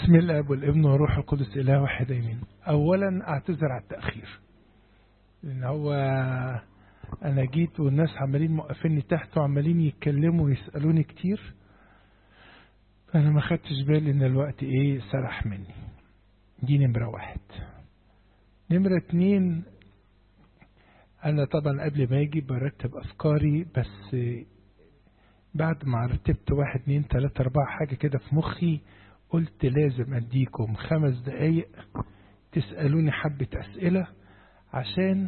بسم الاب والابن والروح القدس اله واحد امين اولا اعتذر على التاخير لان هو انا جيت والناس عمالين موقفيني تحت وعمالين يتكلموا ويسالوني كتير فانا ما خدتش بالي ان الوقت ايه سرح مني دي نمره واحد نمره اتنين انا طبعا قبل ما اجي برتب افكاري بس بعد ما رتبت واحد اتنين تلاتة اربعة حاجة كده في مخي قلت لازم اديكم خمس دقايق تسألوني حبة اسئلة عشان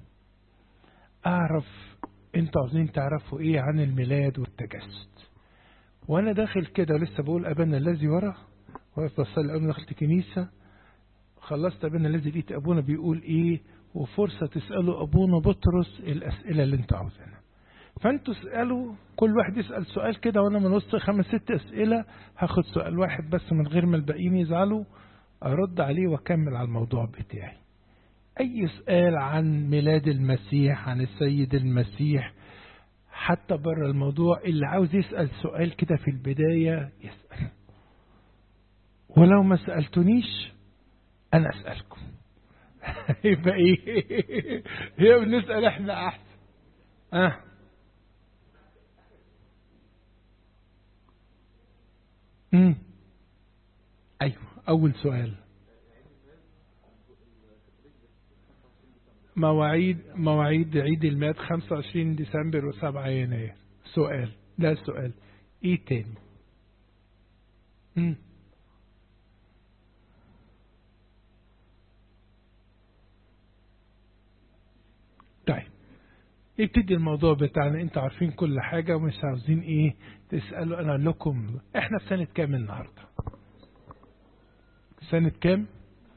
اعرف انتوا عاوزين تعرفوا ايه عن الميلاد والتجسد وانا داخل كده لسه بقول ابانا الذي ورا واقف بصلي اول ما دخلت كنيسة خلصت ابانا الذي لقيت ابونا بيقول ايه وفرصة تسألوا ابونا بطرس الاسئلة اللي انتوا عاوزينها فانتوا اسألوا كل واحد يسأل سؤال كده وانا من وسط خمس ست اسئلة هاخد سؤال واحد بس من غير ما الباقيين يزعلوا ارد عليه واكمل على الموضوع بتاعي اي سؤال عن ميلاد المسيح عن السيد المسيح حتى بره الموضوع اللي عاوز يسأل سؤال كده في البداية يسأل ولو ما سألتونيش انا اسألكم يبقى ايه هي بنسأل احنا احسن اه امم ايوه اول سؤال مواعيد مواعيد عيد الميلاد 25 ديسمبر و7 يناير سؤال ده السؤال ايه تاني امم طيب ابتدي الموضوع بتاعنا انتوا عارفين كل حاجة ومش عاوزين ايه تسألوا انا لكم احنا في سنة كام النهاردة سنة كام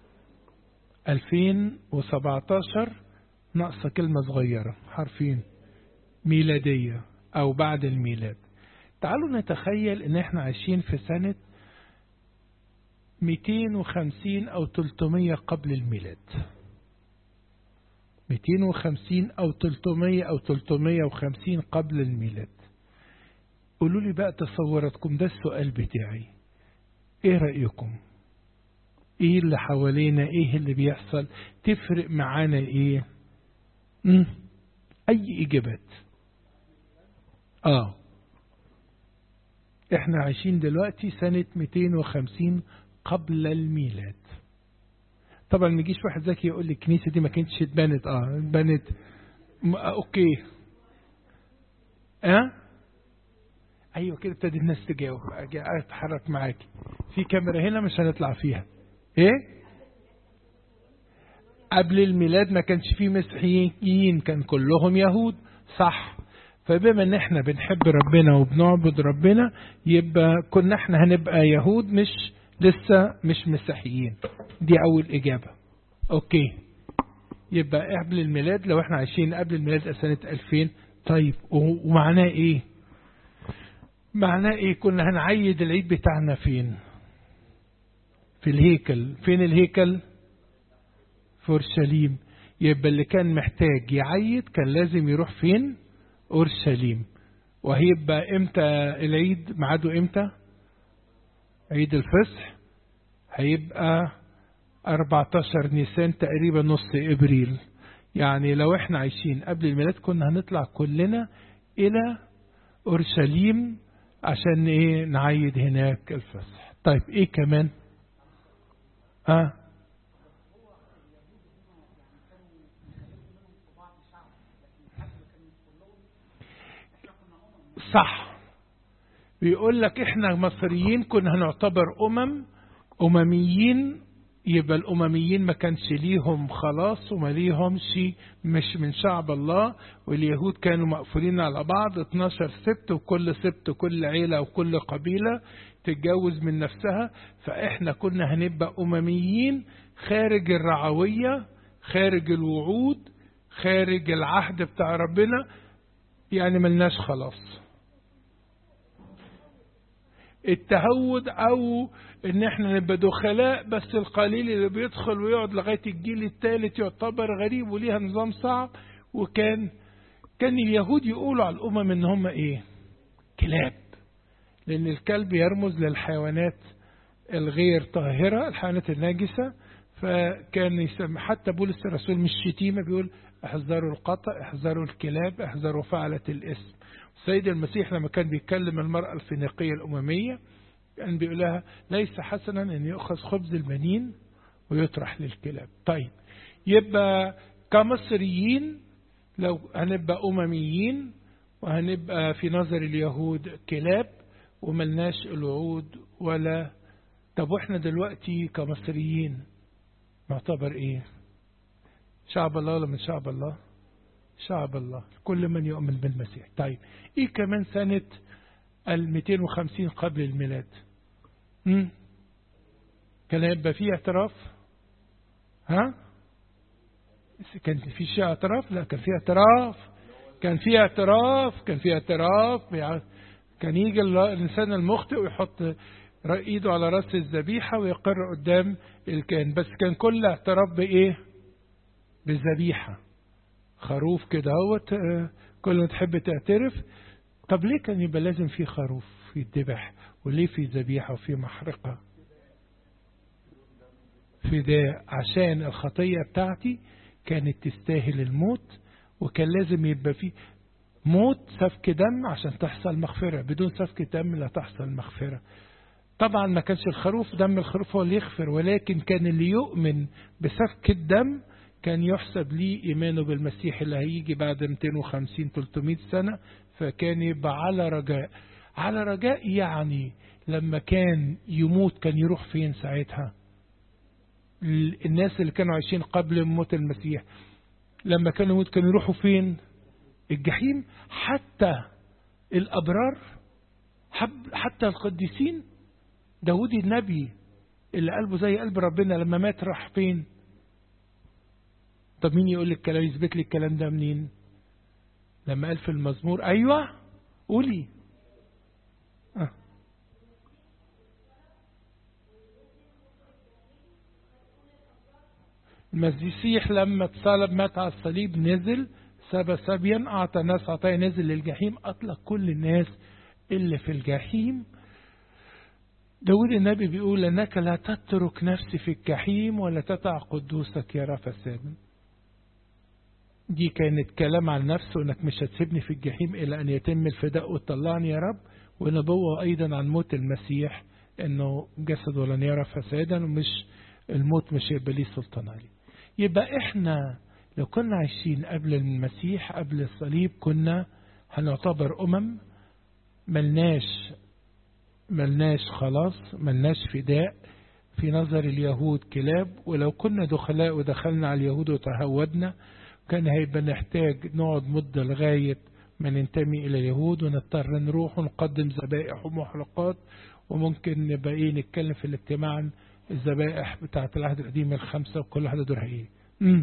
2017 ناقصة كلمة صغيرة حرفين ميلادية او بعد الميلاد تعالوا نتخيل ان احنا عايشين في سنة 250 او 300 قبل الميلاد 250 أو 300 أو 350 قبل الميلاد قولوا لي بقى تصوراتكم ده السؤال بتاعي ايه رأيكم ايه اللي حوالينا ايه اللي بيحصل تفرق معانا ايه مم. اي اجابات اه احنا عايشين دلوقتي سنة 250 قبل الميلاد طبعا ما يجيش واحد ذكي يقول لي الكنيسه دي ما كانتش اتبنت اه اتبنت م- آه اوكي اه ايوه كده ابتدت الناس تجاوب اجي اتحرك معاكي في كاميرا هنا مش هنطلع فيها ايه قبل الميلاد ما كانش فيه مسيحيين كان كلهم يهود صح فبما ان احنا بنحب ربنا وبنعبد ربنا يبقى كنا احنا هنبقى يهود مش لسه مش مسيحيين دي أول إجابة أوكي يبقى قبل الميلاد لو احنا عايشين قبل الميلاد سنة 2000 طيب ومعناه إيه معناه إيه كنا هنعيد العيد بتاعنا فين في الهيكل فين الهيكل في أورشليم يبقى اللي كان محتاج يعيد كان لازم يروح فين أورشليم وهيبقى امتى العيد ميعاده امتى عيد الفصح هيبقى 14 نيسان تقريبا نص ابريل يعني لو احنا عايشين قبل الميلاد كنا هنطلع كلنا الى اورشليم عشان ايه نعيد هناك الفصح طيب ايه كمان اه صح بيقول لك احنا مصريين كنا هنعتبر امم امميين يبقى الامميين ما كانش ليهم خلاص وما ليهمش مش من شعب الله واليهود كانوا مقفولين على بعض 12 سبت وكل سبت كل عيلة وكل قبيلة تتجوز من نفسها فاحنا كنا هنبقى امميين خارج الرعوية خارج الوعود خارج العهد بتاع ربنا يعني ملناش خلاص التهود او ان احنا نبقى دخلاء بس القليل اللي بيدخل ويقعد لغايه الجيل الثالث يعتبر غريب وليها نظام صعب وكان كان اليهود يقولوا على الامم ان هم ايه كلاب لان الكلب يرمز للحيوانات الغير طاهرة الحيوانات الناجسة فكان يسمى حتى بولس الرسول مش شتيمة بيقول احذروا القطع احذروا الكلاب احذروا فعلة الاسم السيد المسيح لما كان بيتكلم المرأة الفينيقية الأممية كان بيقول لها ليس حسنا أن يؤخذ خبز البنين ويطرح للكلاب طيب يبقى كمصريين لو هنبقى أمميين وهنبقى في نظر اليهود كلاب وملناش الوعود ولا طب واحنا دلوقتي كمصريين نعتبر ايه شعب الله ولا من شعب الله شعب الله كل من يؤمن بالمسيح طيب ايه كمان سنة ال 250 قبل الميلاد امم كان هيبقى فيه اعتراف ها كان في شيء اعتراف لا كان في اعتراف كان في اعتراف كان في اعتراف كان يجي الانسان المخطئ ويحط ايده على راس الذبيحه ويقر قدام الكاهن بس كان كل اعتراف بايه بالذبيحه خروف كده اهوت كل ما تحب تعترف طب ليه كان يبقى لازم في خروف يتذبح وليه في ذبيحه وفي محرقه فداء عشان الخطيه بتاعتي كانت تستاهل الموت وكان لازم يبقى فيه موت سفك دم عشان تحصل مغفرة بدون سفك دم لا تحصل مغفرة طبعا ما كانش الخروف دم الخروف هو اللي يغفر ولكن كان اللي يؤمن بسفك الدم كان يحسب ليه إيمانه بالمسيح اللي هيجي بعد 250 300 سنة فكان يبقى على رجاء على رجاء يعني لما كان يموت كان يروح فين ساعتها الناس اللي كانوا عايشين قبل موت المسيح لما كانوا يموت كانوا يروحوا فين الجحيم حتى الأبرار حتى القديسين داود النبي اللي قلبه زي قلب ربنا لما مات راح فين طب مين يقول لك الكلام يثبت لي الكلام ده منين لما قال في المزمور ايوه قولي أه. المسيح لما اتصلب مات على الصليب نزل سبى سبيا أعطى ناس عطايا نزل للجحيم أطلق كل الناس اللي في الجحيم داود النبي بيقول أنك لا تترك نفسي في الجحيم ولا تتع قدوسك يرى فسادا دي كانت كلام عن نفسه انك مش هتسيبني في الجحيم الى ان يتم الفداء وتطلعني يا رب ونبوة ايضا عن موت المسيح انه جسد ولن يرى فسادا ومش الموت مش هيبقى ليه سلطان عليه يبقى احنا لو كنا عايشين قبل المسيح قبل الصليب كنا هنعتبر أمم ملناش ملناش خلاص ملناش فداء في نظر اليهود كلاب ولو كنا دخلاء ودخلنا على اليهود وتهودنا كان هيبقى نحتاج نقعد مدة لغاية ما ننتمي إلى اليهود ونضطر نروح ونقدم ذبائح ومحرقات وممكن نبقى إيه نتكلم في الاجتماع عن الذبائح بتاعة العهد القديم الخمسة وكل واحدة دورها إيه. امم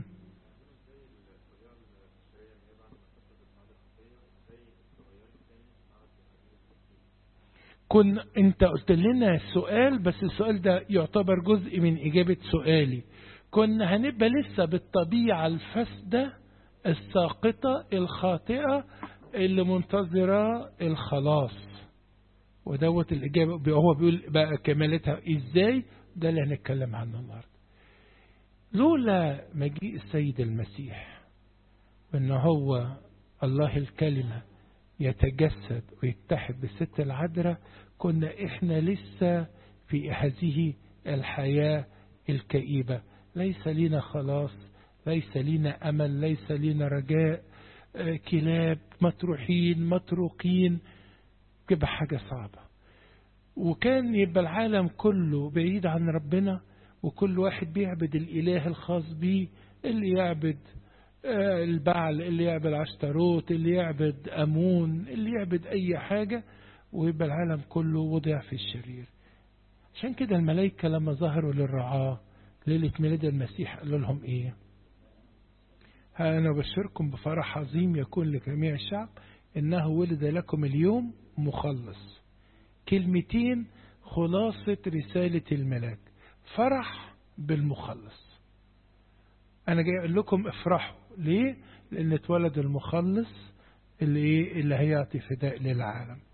كن انت قلت لنا سؤال بس السؤال ده يعتبر جزء من اجابة سؤالي كنا هنبقى لسه بالطبيعة الفاسدة الساقطة الخاطئة اللي منتظرة الخلاص ودوت الإجابة هو بيقول بقى كمالتها إزاي ده اللي هنتكلم عنه النهاردة لولا مجيء السيد المسيح وإن هو الله الكلمة يتجسد ويتحد بالست العذراء كنا إحنا لسه في هذه الحياة الكئيبة ليس لنا خلاص ليس لنا أمل ليس لنا رجاء كلاب مطروحين متروكين تبقى حاجة صعبة وكان يبقى العالم كله بعيد عن ربنا وكل واحد بيعبد الإله الخاص بيه اللي يعبد البعل اللي يعبد عشتروت اللي يعبد أمون اللي يعبد أي حاجة ويبقى العالم كله وضع في الشرير عشان كده الملائكة لما ظهروا للرعاة ليلة ميلاد المسيح قالوا لهم إيه ها أنا أبشركم بفرح عظيم يكون لجميع الشعب إنه ولد لكم اليوم مخلص كلمتين خلاصة رسالة الملاك فرح بالمخلص أنا جاي أقول لكم افرحوا ليه؟ لأن اتولد المخلص اللي إيه؟ اللي هيعطي فداء للعالم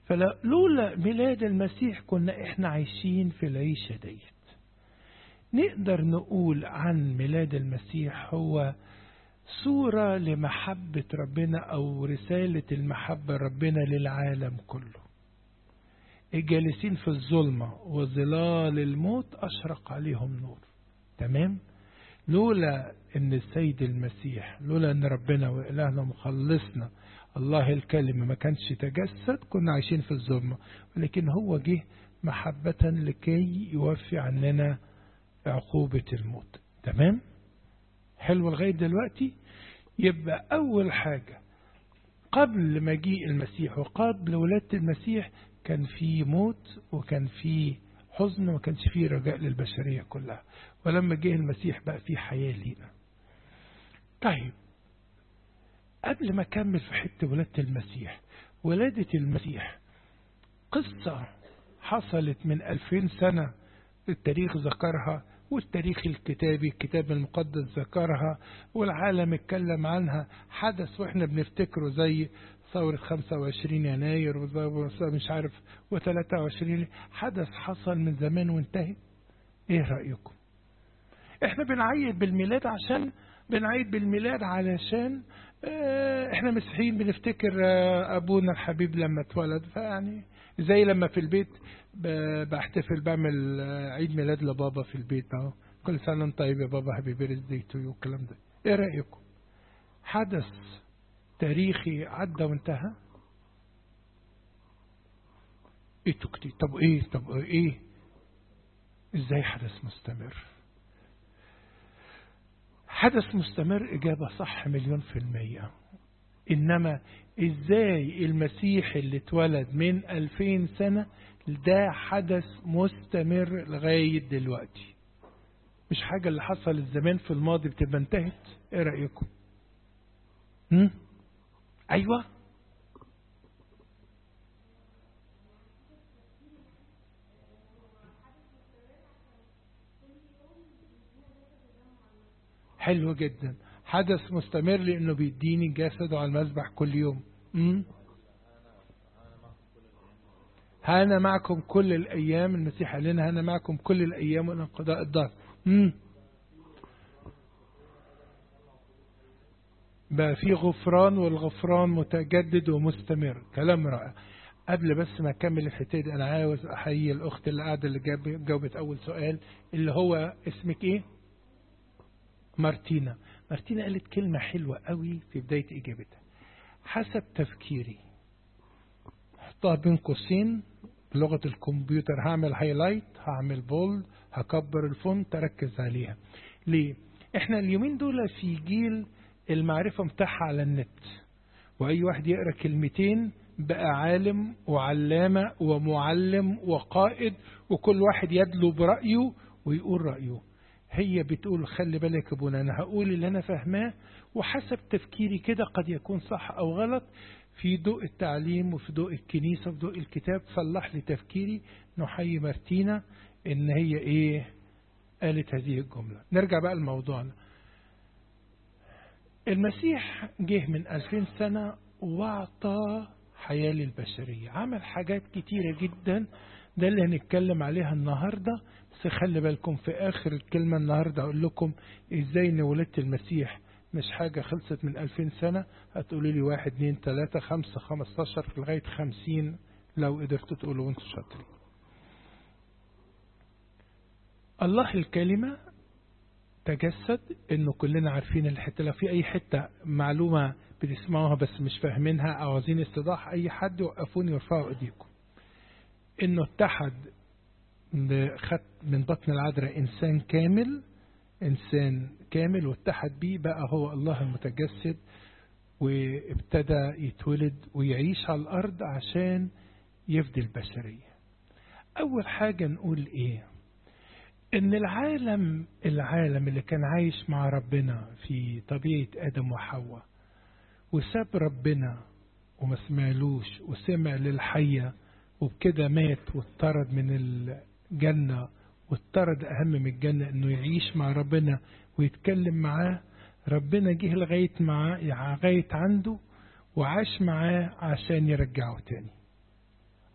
فلولا ميلاد المسيح كنا احنا عايشين في العيشة ديت نقدر نقول عن ميلاد المسيح هو صورة لمحبة ربنا أو رسالة المحبة ربنا للعالم كله الجالسين في الظلمة وظلال الموت أشرق عليهم نور تمام لولا ان السيد المسيح لولا ان ربنا وإلهنا مخلصنا الله الكلمة ما كانش تجسد كنا عايشين في الظلمة ولكن هو جه محبة لكي يوفي عننا عقوبة الموت تمام حلو لغاية دلوقتي يبقى أول حاجة قبل مجيء المسيح وقبل ولادة المسيح كان في موت وكان في حزن وما كانش فيه رجاء للبشرية كلها ولما جه المسيح بقى في حياة لينا طيب قبل ما أكمل في حتة ولادة المسيح ولادة المسيح قصة حصلت من ألفين سنة التاريخ ذكرها والتاريخ الكتابي الكتاب المقدس ذكرها والعالم اتكلم عنها حدث واحنا بنفتكره زي ثورة 25 يناير مش عارف و23 حدث حصل من زمان وانتهى ايه رأيكم احنا بنعيد بالميلاد عشان بنعيد بالميلاد علشان اه احنا مسيحيين بنفتكر اه ابونا الحبيب لما اتولد فيعني زي لما في البيت بحتفل بعمل عيد ميلاد لبابا في البيت اهو كل سنه وانت طيب يا بابا هابي بيرثدي تو يو الكلام ده ايه رايكم حدث تاريخي عدى وانتهى ايه تكتي طب ايه طب ايه ازاي حدث مستمر حدث مستمر اجابه صح مليون في الميه إنما إزاي المسيح اللي اتولد من ألفين سنة ده حدث مستمر لغاية دلوقتي مش حاجة اللي حصلت زمان في الماضي بتبقى انتهت ايه رأيكم هم؟ ايوه حلو جدا حدث مستمر لانه بيديني جسده على المذبح كل يوم امم هانا معكم كل الايام المسيح قال لنا هانا معكم كل الايام والى انقضاء الدهر امم بقى في غفران والغفران متجدد ومستمر كلام رائع قبل بس ما اكمل الحته دي انا عاوز احيي الاخت اللي قاعده اللي جاب جاوبت اول سؤال اللي هو اسمك ايه مارتينا مارتينا قالت كلمة حلوة قوي في بداية إجابتها حسب تفكيري حطها بين قوسين بلغة الكمبيوتر هعمل هايلايت هعمل بولد هكبر الفونت تركز عليها ليه احنا اليومين دول في جيل المعرفة متاحة على النت وأي واحد يقرأ كلمتين بقى عالم وعلامة ومعلم وقائد وكل واحد يدلو برأيه ويقول رأيه هي بتقول خلي بالك يا ابونا انا هقول اللي انا فاهماه وحسب تفكيري كده قد يكون صح او غلط في ضوء التعليم وفي ضوء الكنيسة وفي ضوء الكتاب صلح لي تفكيري نحيي مارتينا ان هي ايه قالت هذه الجملة نرجع بقى لموضوعنا المسيح جه من ألفين سنة واعطى حياة للبشرية عمل حاجات كتيرة جدا ده اللي هنتكلم عليها النهاردة بس خلي بالكم في آخر الكلمة النهاردة أقول لكم إزاي إن ولادة المسيح مش حاجة خلصت من ألفين سنة هتقولوا لي واحد اتنين تلاتة خمسة خمستاشر لغاية خمسين لو قدرتوا تقولوا وانتوا شاطرين الله الكلمة تجسد انه كلنا عارفين الحتة لو في اي حتة معلومة بتسمعوها بس مش فاهمينها او عاوزين استيضاح اي حد وقفوني وارفعوا ايديكم انه اتحد خد من بطن العذراء انسان كامل انسان كامل واتحد بيه بقى هو الله المتجسد وابتدى يتولد ويعيش على الارض عشان يفدي البشرية اول حاجة نقول ايه ان العالم العالم اللي كان عايش مع ربنا في طبيعة ادم وحواء وساب ربنا وما سمعلوش وسمع للحية وبكده مات واتطرد من الجنة واتطرد أهم من الجنة إنه يعيش مع ربنا ويتكلم معاه ربنا جه لغاية معاه لغاية عنده وعاش معاه عشان يرجعه تاني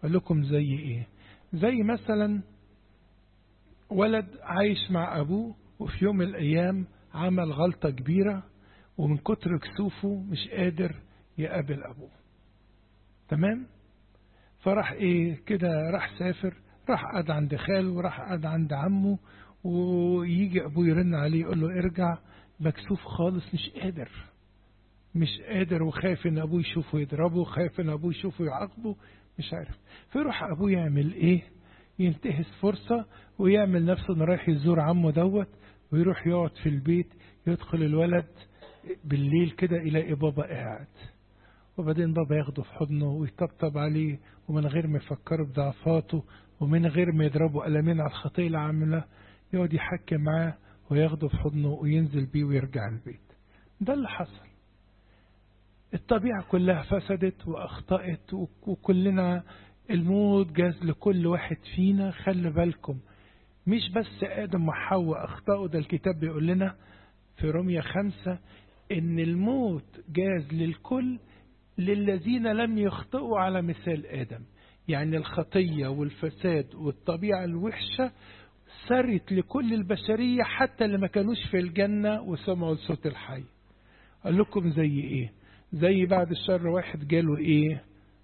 اقول لكم زي ايه زي مثلا ولد عايش مع ابوه وفي يوم من الايام عمل غلطة كبيرة ومن كتر كسوفه مش قادر يقابل ابوه تمام فراح ايه كده راح سافر راح قعد عند خاله وراح قعد عند عمه ويجي ابوه يرن عليه يقول له ارجع مكسوف خالص مش قادر مش قادر وخايف ان ابوه يشوفه يضربه وخايف ان ابوه يشوفه يعاقبه مش عارف فيروح ابوه يعمل ايه ينتهز فرصة ويعمل نفسه انه رايح يزور عمه دوت ويروح يقعد في البيت يدخل الولد بالليل كده يلاقي بابا قاعد وبعدين بابا ياخده في حضنه ويطبطب عليه ومن غير ما يفكره بضعفاته ومن غير ما يضربه قلمين على الخطية اللي عاملها يقعد يحكي معاه وياخده في حضنه وينزل بيه ويرجع البيت ده اللي حصل الطبيعة كلها فسدت وأخطأت وكلنا الموت جاز لكل واحد فينا خلي بالكم مش بس آدم وحواء أخطأوا ده الكتاب بيقول لنا في رومية خمسة إن الموت جاز للكل للذين لم يخطئوا على مثال آدم يعني الخطية والفساد والطبيعة الوحشة سرت لكل البشرية حتى اللي ما كانوش في الجنة وسمعوا الصوت الحي قال لكم زي ايه زي بعد الشر واحد جاله ايه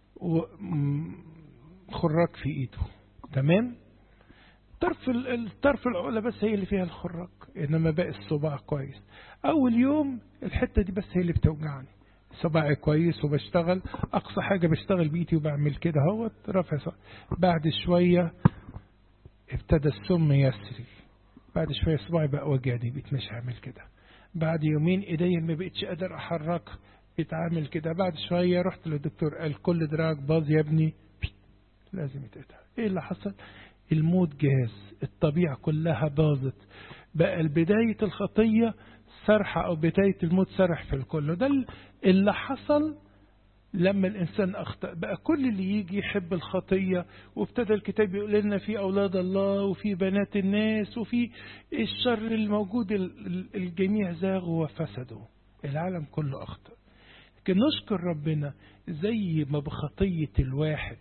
خراج في ايده تمام طرف الطرف العقلة بس هي اللي فيها الخراج انما باقي الصباع كويس اول يوم الحتة دي بس هي اللي بتوجعني صباعي كويس وبشتغل اقصى حاجة بشتغل بايدي وبعمل كده اهوت رافع بعد شوية ابتدى السم يسري بعد شوية صباعي بقى وجعني بقيت مش هعمل كده بعد يومين ايديا ما بقتش قادر احركها بيتعامل كده بعد شوية رحت للدكتور قال كل دراعك باظ يا ابني لازم يتقطع ايه اللي حصل الموت جاز الطبيعة كلها باظت بقى بداية الخطية سرحة او بداية الموت سرح في الكل ده اللي حصل لما الإنسان أخطأ بقى كل اللي يجي يحب الخطية وابتدى الكتاب يقول لنا في أولاد الله وفي بنات الناس وفي الشر الموجود الجميع زاغوا وفسدوا العالم كله أخطأ لكن نشكر ربنا زي ما بخطية الواحد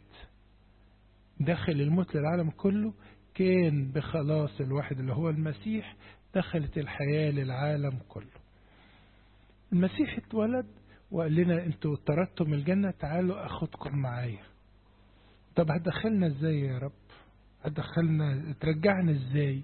دخل الموت للعالم كله كان بخلاص الواحد اللي هو المسيح دخلت الحياة للعالم كله المسيح اتولد وقال لنا انتوا طردتم الجنة تعالوا اخدكم معايا طب هتدخلنا ازاي يا رب هتدخلنا ترجعنا ازاي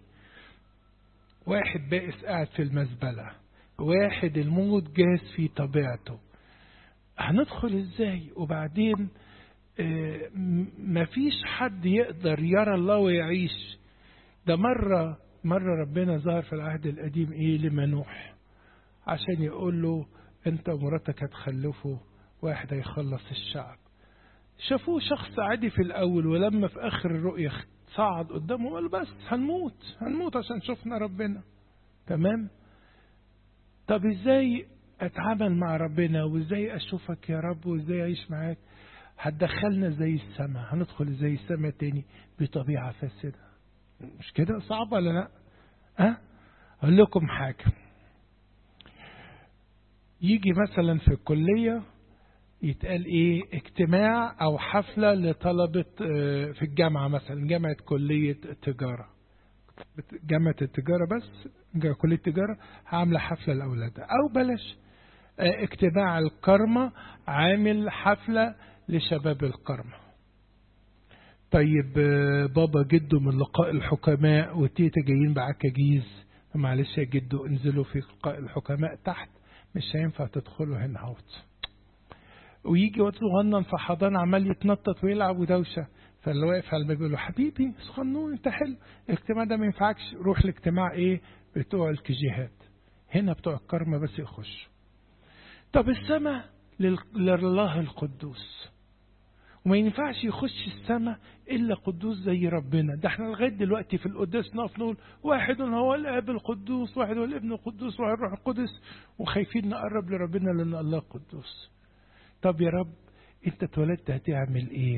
واحد بائس قاعد في المزبلة واحد الموت جاز في طبيعته هندخل ازاي وبعدين اه مفيش حد يقدر يرى الله ويعيش ده مرة مرة ربنا ظهر في العهد القديم ايه لمنوح عشان يقول له انت ومراتك هتخلفوا واحد هيخلص الشعب شافوه شخص عادي في الاول ولما في اخر الرؤية صعد قدامهم قال بس هنموت هنموت عشان شفنا ربنا تمام طب ازاي اتعامل مع ربنا وازاي اشوفك يا رب وازاي اعيش معاك هتدخلنا زي السماء هندخل زي السماء تاني بطبيعة فاسدة مش كده صعب ولا لا ها اقول لكم حاجة يجي مثلا في الكلية يتقال ايه اجتماع او حفلة لطلبة في الجامعة مثلا جامعة كلية التجارة جامعة التجارة بس كلية التجارة عاملة حفلة لأولادها او بلاش اجتماع الكرمة عامل حفلة لشباب الكرمة طيب بابا جده من لقاء الحكماء وتيتا جايين بعكاجيز معلش يا جدو انزلوا في لقاء الحكماء تحت مش هينفع تدخلوا هنا اهوت ويجي واد صغنن في حضان عمال يتنطط ويلعب ودوشه فاللي واقف على الباب يقول له حبيبي صغنون انت حلو الاجتماع ده ما ينفعكش روح الاجتماع ايه بتوع الكجيهات هنا بتوع الكرمة بس يخش طب السماء لله القدوس وما ينفعش يخش السماء إلا قدوس زي ربنا ده احنا لغاية دلوقتي في القداس نقف نقول واحد هو الأب القدوس واحد هو الابن القدوس واحد الروح القدس وخايفين نقرب لربنا لأن الله قدوس طب يا رب انت اتولدت هتعمل ايه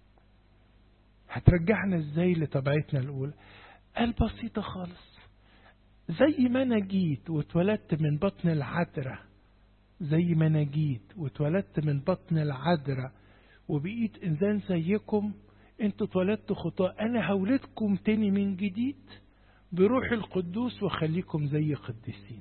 هترجعنا ازاي لطبيعتنا الأولى قال بسيطة خالص زي ما أنا جيت واتولدت من بطن العذراء زي ما أنا جيت واتولدت من بطن العذراء وبقيت إنسان زيكم انتوا اتولدتوا خطاة انا هولدكم تاني من جديد بروح القدوس وخليكم زي قديسين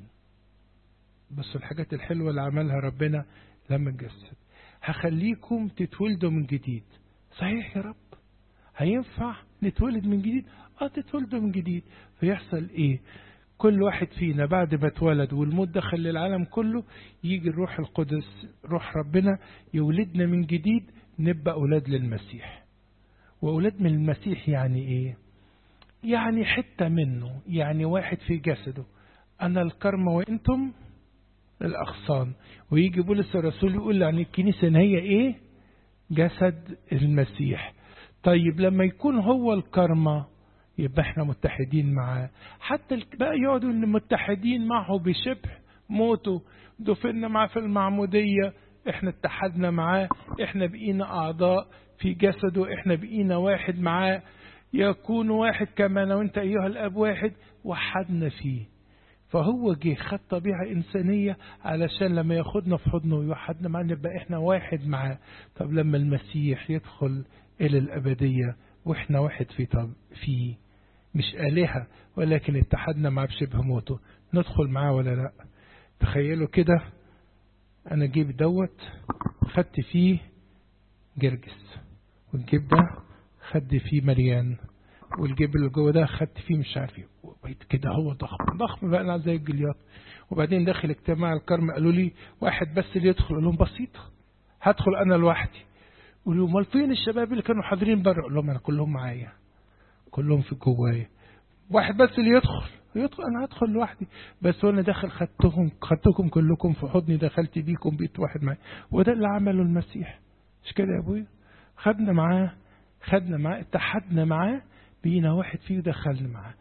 بس الحاجات الحلوة اللي عملها ربنا لما اتجسد هخليكم تتولدوا من جديد صحيح يا رب هينفع نتولد من جديد اه تتولدوا من جديد فيحصل ايه كل واحد فينا بعد ما اتولد والموت دخل للعالم كله يجي الروح القدس روح ربنا يولدنا من جديد نبقى أولاد للمسيح وأولاد من المسيح يعني إيه يعني حتة منه يعني واحد في جسده أنا الكرم وإنتم الأغصان ويجي بولس الرسول يقول عن الكنيسة إن هي إيه جسد المسيح طيب لما يكون هو الكرمة يبقى احنا متحدين معاه حتى بقى يقعدوا ان متحدين معه بشبه موته دفنا معاه في المعمودية احنا اتحدنا معاه احنا بقينا اعضاء في جسده احنا بقينا واحد معاه يكون واحد كما انا وانت ايها الاب واحد وحدنا فيه فهو جه خد طبيعة إنسانية علشان لما ياخدنا في حضنه ويوحدنا معاه نبقى إحنا واحد معاه طب لما المسيح يدخل إلى الأبدية وإحنا واحد في طب فيه مش آلهة ولكن اتحدنا معاه بشبه موته ندخل معاه ولا لا تخيلوا كده أنا جيب دوت خدت فيه جرجس والجيب ده خد فيه مريان والجيب اللي جوه ده خدت فيه مش عارف ايه وبقيت كده هو ضخم ضخم بقى انا زي الجليات وبعدين داخل اجتماع الكرم قالوا لي واحد بس اللي يدخل قال لهم بسيطه هدخل انا لوحدي قالوا امال فين الشباب اللي كانوا حاضرين بره اقول لهم انا كلهم معايا كلهم في جوايا واحد بس اللي يدخل يدخل انا هدخل لوحدي بس وانا داخل خدتهم خدتكم كلكم في حضني دخلت بيكم بيت واحد معايا وده اللي عمله المسيح مش كده يا ابويا خدنا معاه خدنا معاه اتحدنا معاه بينا واحد فيه ودخلنا معاه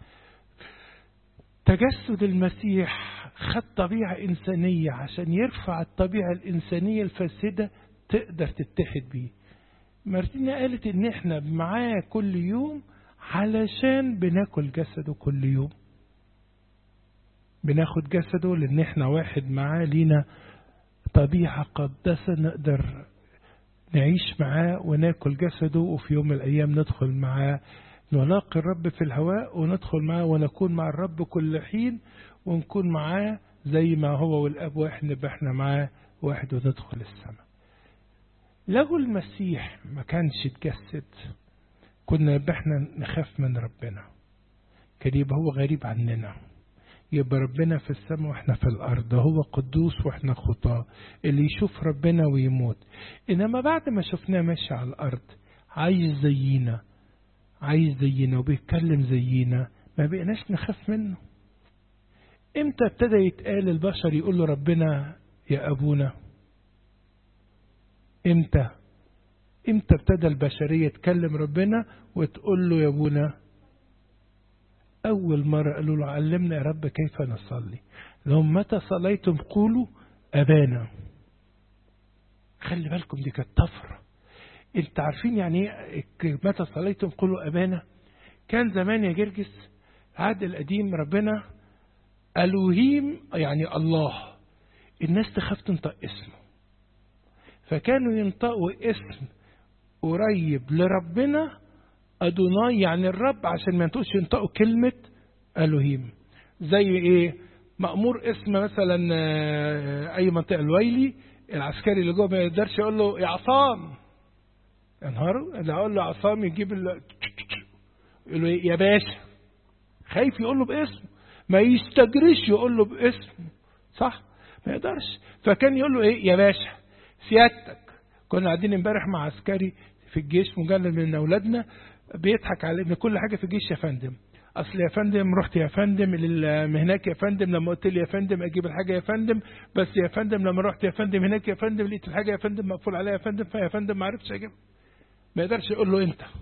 تجسد المسيح خد طبيعة إنسانية عشان يرفع الطبيعة الإنسانية الفاسدة تقدر تتحد بيه مارتينا قالت إن إحنا معاه كل يوم علشان بناكل جسده كل يوم بناخد جسده لأن إحنا واحد معاه لينا طبيعة قدسة نقدر نعيش معاه وناكل جسده وفي يوم من الأيام ندخل معاه نلاقي الرب في الهواء وندخل معاه ونكون مع الرب كل حين ونكون معاه زي ما هو والأب واحد نبقى احنا معاه واحد وندخل السماء لو المسيح ما كانش اتجسد كنا يبقى احنا نخاف من ربنا كان يبقى هو غريب عننا يبقى ربنا في السماء واحنا في الأرض هو قدوس واحنا خطاة اللي يشوف ربنا ويموت إنما بعد ما شفناه ماشي على الأرض عايز زينا عايز زينا وبيتكلم زينا ما بقناش نخاف منه امتى ابتدى يتقال البشر يقول له ربنا يا أبونا امتى امتى ابتدى البشرية تكلم ربنا وتقول له يا أبونا أول مرة قالوا له علمنا يا رب كيف نصلي لهم متى صليتم قولوا أبانا خلي بالكم دي كانت طفرة انت عارفين يعني ايه متى صليتم قولوا أبانا كان زمان يا جرجس العهد القديم ربنا ألوهيم يعني الله الناس تخاف تنطق اسمه فكانوا ينطقوا اسم قريب لربنا أدوناي يعني الرب عشان ما ينطقش ينطقوا كلمة ألوهيم زي إيه مأمور اسم مثلا أي منطقة الويلي العسكري اللي جوه ما يقدرش يقول له يا عصام يا نهار اللي أقول له عصام يجيب ال... يقول له يا باشا خايف يقول له باسمه ما يستجريش يقول له باسم صح ما يقدرش فكان يقول له ايه يا باشا سيادتك كنا قاعدين امبارح مع عسكري في الجيش مجند من اولادنا بيضحك على ان كل حاجه في الجيش يا فندم اصل يا فندم رحت يا فندم هناك يا فندم لما قلت لي يا فندم اجيب الحاجه يا فندم بس يا فندم لما رحت يا فندم هناك يا فندم لقيت الحاجه يا فندم مقفول عليها يا فندم فيا فندم ما عرفتش اجيب ما يقدرش يقول له انت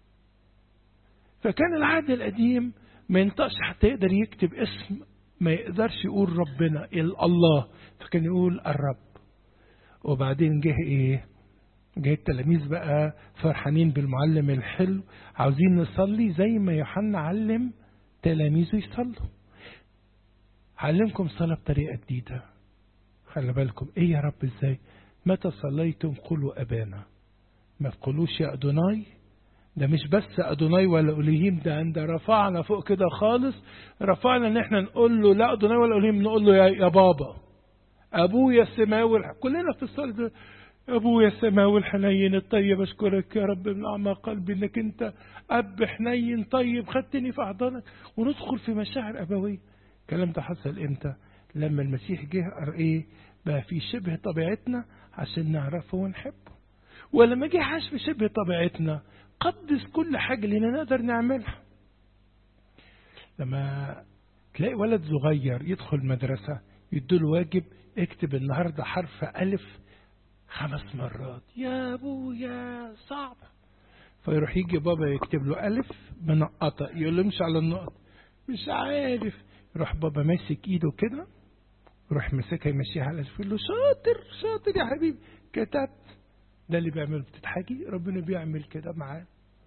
فكان العهد القديم ما ينطقش حتى يقدر يكتب اسم ما يقدرش يقول ربنا الله فكان يقول الرب وبعدين جه ايه جه التلاميذ بقى فرحانين بالمعلم الحلو عاوزين نصلي زي ما يوحنا علم تلاميذه يصلوا علمكم صلاة بطريقة جديدة خلي بالكم ايه يا رب ازاي متى صليتم قولوا ابانا ما تقولوش يا ادوناي ده مش بس أدوناي ولا أوليهيم ده عند رفعنا فوق كده خالص رفعنا إن إحنا نقول له لا أدوناي ولا أوليهيم نقول له يا, يا بابا أبويا السماوي كلنا في الصلاة أبويا السماوي الحنين الطيب أشكرك يا رب من أعماق قلبي إنك أنت أب حنين طيب خدتني في أحضانك وندخل في مشاعر أبوية الكلام ده حصل إمتى؟ لما المسيح جه إيه؟ بقى في شبه طبيعتنا عشان نعرفه ونحبه ولما جه عاش في شبه طبيعتنا قدس كل حاجة لنا نقدر نعملها لما تلاقي ولد صغير يدخل مدرسة يدوله واجب اكتب النهاردة حرف ألف خمس مرات يا أبويا صعب فيروح يجي بابا يكتب له ألف منقطة يقول له مش على النقط مش عارف يروح بابا ماسك ايده كده يروح ماسكها يمشيها على يقول له شاطر شاطر يا حبيبي كتبت ده اللي بيعمله بتضحكي ربنا بيعمل كده معاه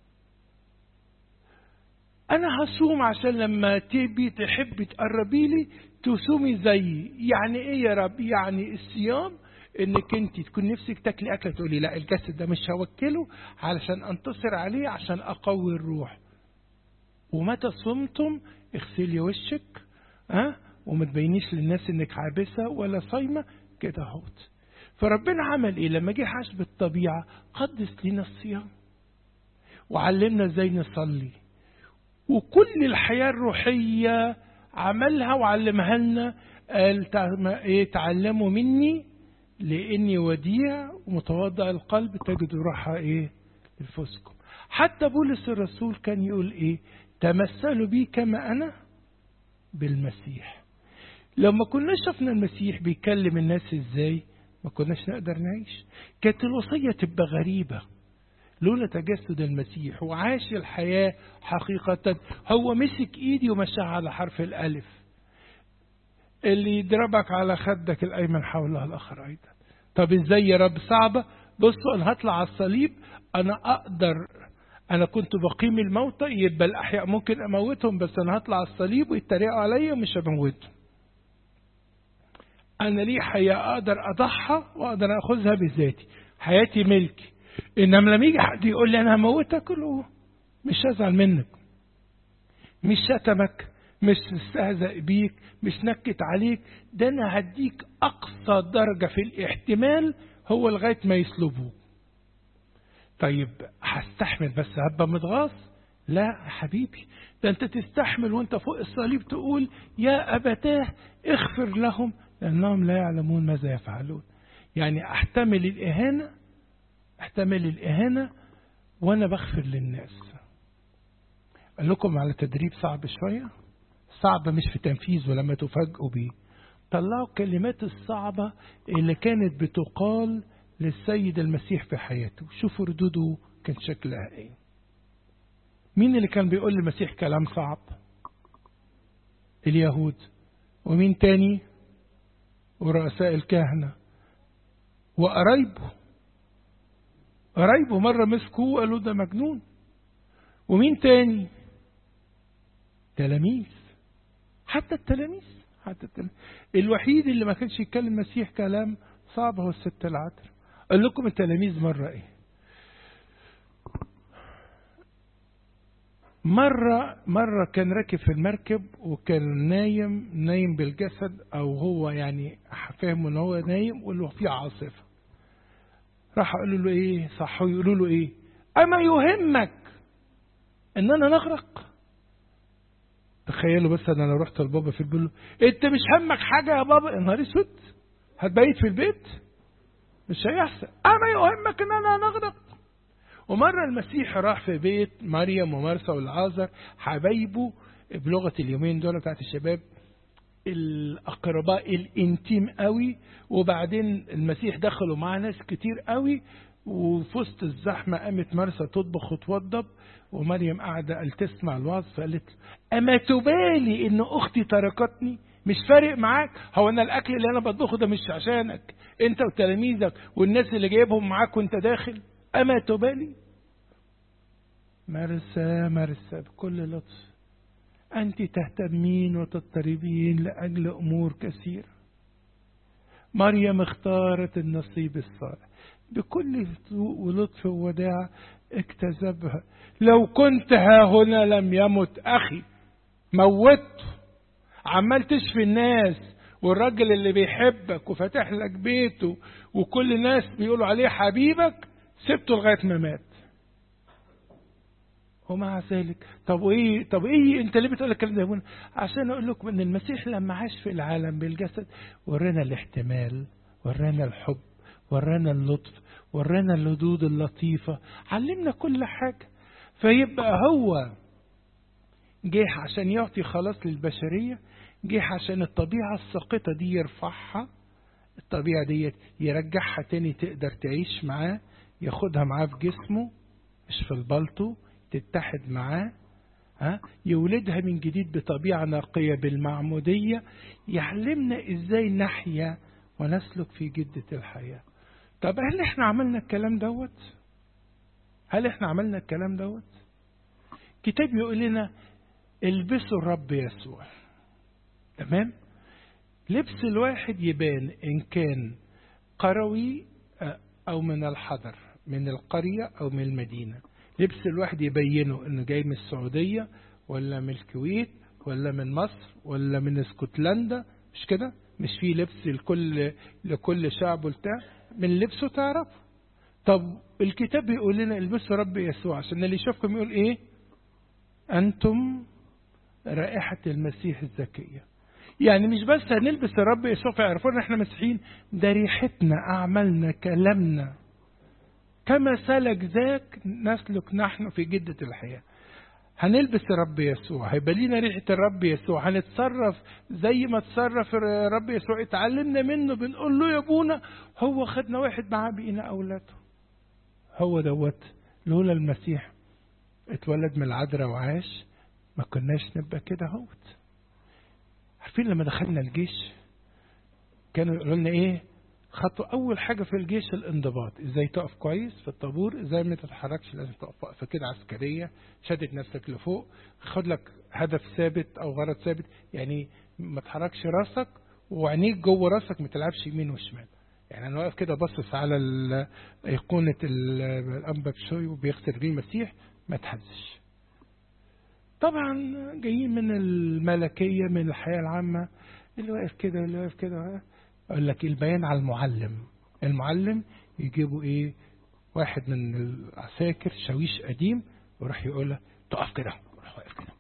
انا هصوم عشان لما تبي تحبي تقربي لي تصومي زيي يعني ايه يا رب يعني الصيام انك انت تكون نفسك تاكلي اكله تقولي لا الجسد ده مش هوكله علشان انتصر عليه عشان اقوي الروح ومتى صمتم اغسلي وشك ها أه؟ وما تبينيش للناس انك عابسه ولا صايمه كده اهوت فربنا عمل ايه لما جه حسب الطبيعه قدس لنا الصيام وعلمنا ازاي نصلي وكل الحياه الروحيه عملها وعلمها لنا قال ايه تعلموا مني لاني وديع ومتواضع القلب تجدوا راحه ايه لفوزكم حتى بولس الرسول كان يقول ايه تمثلوا بي كما انا بالمسيح لو ما كناش شفنا المسيح بيكلم الناس ازاي ما كناش نقدر نعيش كانت الوصية تبقى غريبة لولا تجسد المسيح وعاش الحياة حقيقة هو مسك ايدي ومشاها على حرف الالف اللي يضربك على خدك الايمن حولها الاخر ايضا طب ازاي يا رب صعبة بصوا انا هطلع على الصليب انا اقدر انا كنت بقيم الموتى يبقى الاحياء ممكن اموتهم بس انا هطلع على الصليب ويتريقوا عليا ومش هموتهم انا لي حياه اقدر اضحى واقدر اخذها بذاتي حياتي ملكي انما لما يجي حد يقول لي انا هموتك له مش هزعل منك مش شتمك مش استهزأ بيك مش نكت عليك ده انا هديك اقصى درجه في الاحتمال هو لغايه ما يسلبوك طيب هستحمل بس هبقى متغاظ لا يا حبيبي ده انت تستحمل وانت فوق الصليب تقول يا ابتاه اغفر لهم لانهم لا يعلمون ماذا يفعلون يعني احتمل الاهانه احتمل الاهانه وانا بغفر للناس قال لكم على تدريب صعب شويه صعب مش في تنفيذ ولما تفاجئوا بيه طلعوا الكلمات الصعبة اللي كانت بتقال للسيد المسيح في حياته شوفوا ردوده كان شكلها ايه مين اللي كان بيقول للمسيح كلام صعب اليهود ومين تاني ورؤساء الكهنة وقرايبه قرايبه مرة مسكوه قالوا ده مجنون ومين تاني تلاميذ حتى التلاميذ حتى التلاميذ الوحيد اللي ما كانش يتكلم المسيح كلام صعب هو الست العذراء قال لكم التلاميذ مرة ايه مرة مرة كان راكب في المركب وكان نايم نايم بالجسد أو هو يعني فاهم إن هو نايم وله في عاصفة راح قالوا له إيه صحوا يقولوا له إيه أما يهمك إننا نغرق تخيلوا بس أنا لو رحت لبابا في البيت أنت مش همك حاجة يا بابا يا نهار أسود هتبيت في البيت مش هيحصل أما يهمك إننا نغرق ومرة المسيح راح في بيت مريم ومرسى والعازر حبايبه بلغة اليومين دول بتاعت الشباب الأقرباء الانتيم قوي وبعدين المسيح دخلوا معاه ناس كتير قوي وفي وسط الزحمة قامت مرسى تطبخ وتوضب ومريم قاعدة قال تسمع الوعظ فقالت له أما تبالي إن أختي تركتني مش فارق معاك هو أنا الأكل اللي أنا بطبخه ده مش عشانك أنت وتلاميذك والناس اللي جايبهم معاك وأنت داخل أما تبالي مرسى مرسى بكل لطف أنت تهتمين وتضطربين لأجل أمور كثيرة مريم اختارت النصيب الصالح بكل هدوء ولطف ووداع اكتسبها لو كنت ها هنا لم يمت أخي موته عمال تشفي الناس والراجل اللي بيحبك وفاتح لك بيته وكل الناس بيقولوا عليه حبيبك سبته لغاية ما مات ومع ذلك طب وايه طب ايه انت ليه بتقول الكلام ده عشان اقول لكم ان المسيح لما عاش في العالم بالجسد ورانا الاحتمال ورانا الحب ورانا اللطف ورانا الردود اللطيفة علمنا كل حاجة فيبقى هو جه عشان يعطي خلاص للبشرية جه عشان الطبيعة الساقطة دي يرفعها الطبيعة دي يرجعها تاني تقدر تعيش معاه ياخدها معاه في جسمه مش في البلطو تتحد معاه ها يولدها من جديد بطبيعة نقية بالمعمودية يعلمنا ازاي نحيا ونسلك في جدة الحياة طب هل احنا عملنا الكلام دوت هل احنا عملنا الكلام دوت كتاب يقول لنا البسوا الرب يسوع تمام لبس الواحد يبان ان كان قروي او من الحضر من القرية او من المدينة لبس الواحد يبينه انه جاي من السعودية ولا من الكويت ولا من مصر ولا من اسكتلندا مش كده مش في لبس لكل لكل شعب وبتاع من لبسه تعرف طب الكتاب بيقول لنا البسوا رب يسوع عشان اللي يشوفكم يقول ايه انتم رائحة المسيح الزكية يعني مش بس هنلبس الرب يسوع فيعرفونا احنا مسيحيين ده ريحتنا اعمالنا كلامنا كما سلك ذاك نسلك نحن في جدة الحياة هنلبس الرب يسوع هيبقى لينا ريحة الرب يسوع هنتصرف زي ما تصرف الرب يسوع اتعلمنا منه بنقول له يا ابونا هو خدنا واحد معاه بقينا أولاده هو دوت لولا المسيح اتولد من العذراء وعاش ما كناش نبقى كده هوت عارفين لما دخلنا الجيش كانوا يقولوا لنا ايه خطوة أول حاجة في الجيش الانضباط إزاي تقف كويس في الطابور إزاي ما تتحركش لازم تقف وقفة كده عسكرية شدد نفسك لفوق خد لك هدف ثابت أو غرض ثابت يعني ما تحركش راسك وعينيك جوه راسك ما تلعبش يمين وشمال يعني أنا واقف كده باصص على أيقونة الأنبا بشوي وبيغسل رجليه المسيح ما تهزش طبعا جايين من الملكية من الحياة العامة اللي واقف كده واللي واقف كده اقول لك البيان على المعلم المعلم يجيبوا ايه واحد من العساكر شاويش قديم وراح يقول له تقف كده وراح واقف كده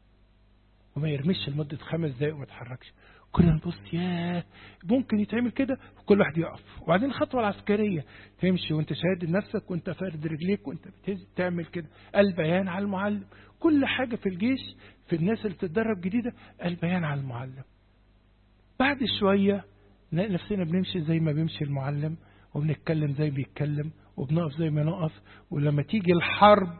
وما يرمش لمدة خمس دقايق وما يتحركش كنا نبص ياه ممكن يتعمل كده وكل واحد يقف وبعدين الخطوة العسكرية تمشي وانت شاهد نفسك وانت فارد رجليك وانت بتهز تعمل كده البيان على المعلم كل حاجة في الجيش في الناس اللي بتتدرب جديدة البيان على المعلم بعد شوية نلاقي نفسنا بنمشي زي ما بيمشي المعلم وبنتكلم زي ما بيتكلم وبنقف زي ما نقف ولما تيجي الحرب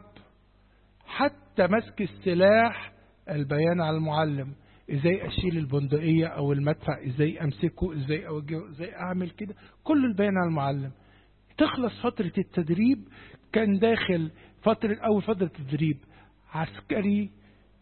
حتى مسك السلاح البيان على المعلم ازاي اشيل البندقية او المدفع ازاي امسكه ازاي اوجهه ازاي اعمل كده كل البيان على المعلم تخلص فترة التدريب كان داخل فترة اول فترة التدريب عسكري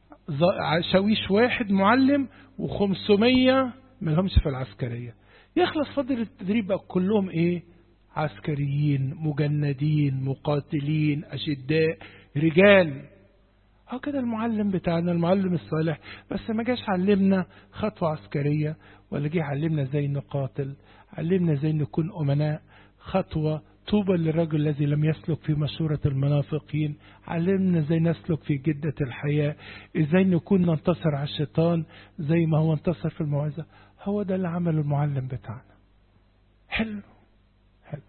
شاويش واحد معلم وخمسمية ملهمش في العسكرية يخلص فترة التدريب بقى كلهم ايه عسكريين مجندين مقاتلين أشداء رجال هكذا المعلم بتاعنا المعلم الصالح بس ما جاش علمنا خطوة عسكرية ولا جه علمنا ازاي نقاتل علمنا ازاي نكون أمناء خطوة طوبى للرجل الذي لم يسلك في مشورة المنافقين علمنا ازاي نسلك في جدة الحياة ازاي نكون ننتصر على الشيطان زي ما هو انتصر في الموعظة هو ده اللي عمله المعلم بتاعنا حلو حلو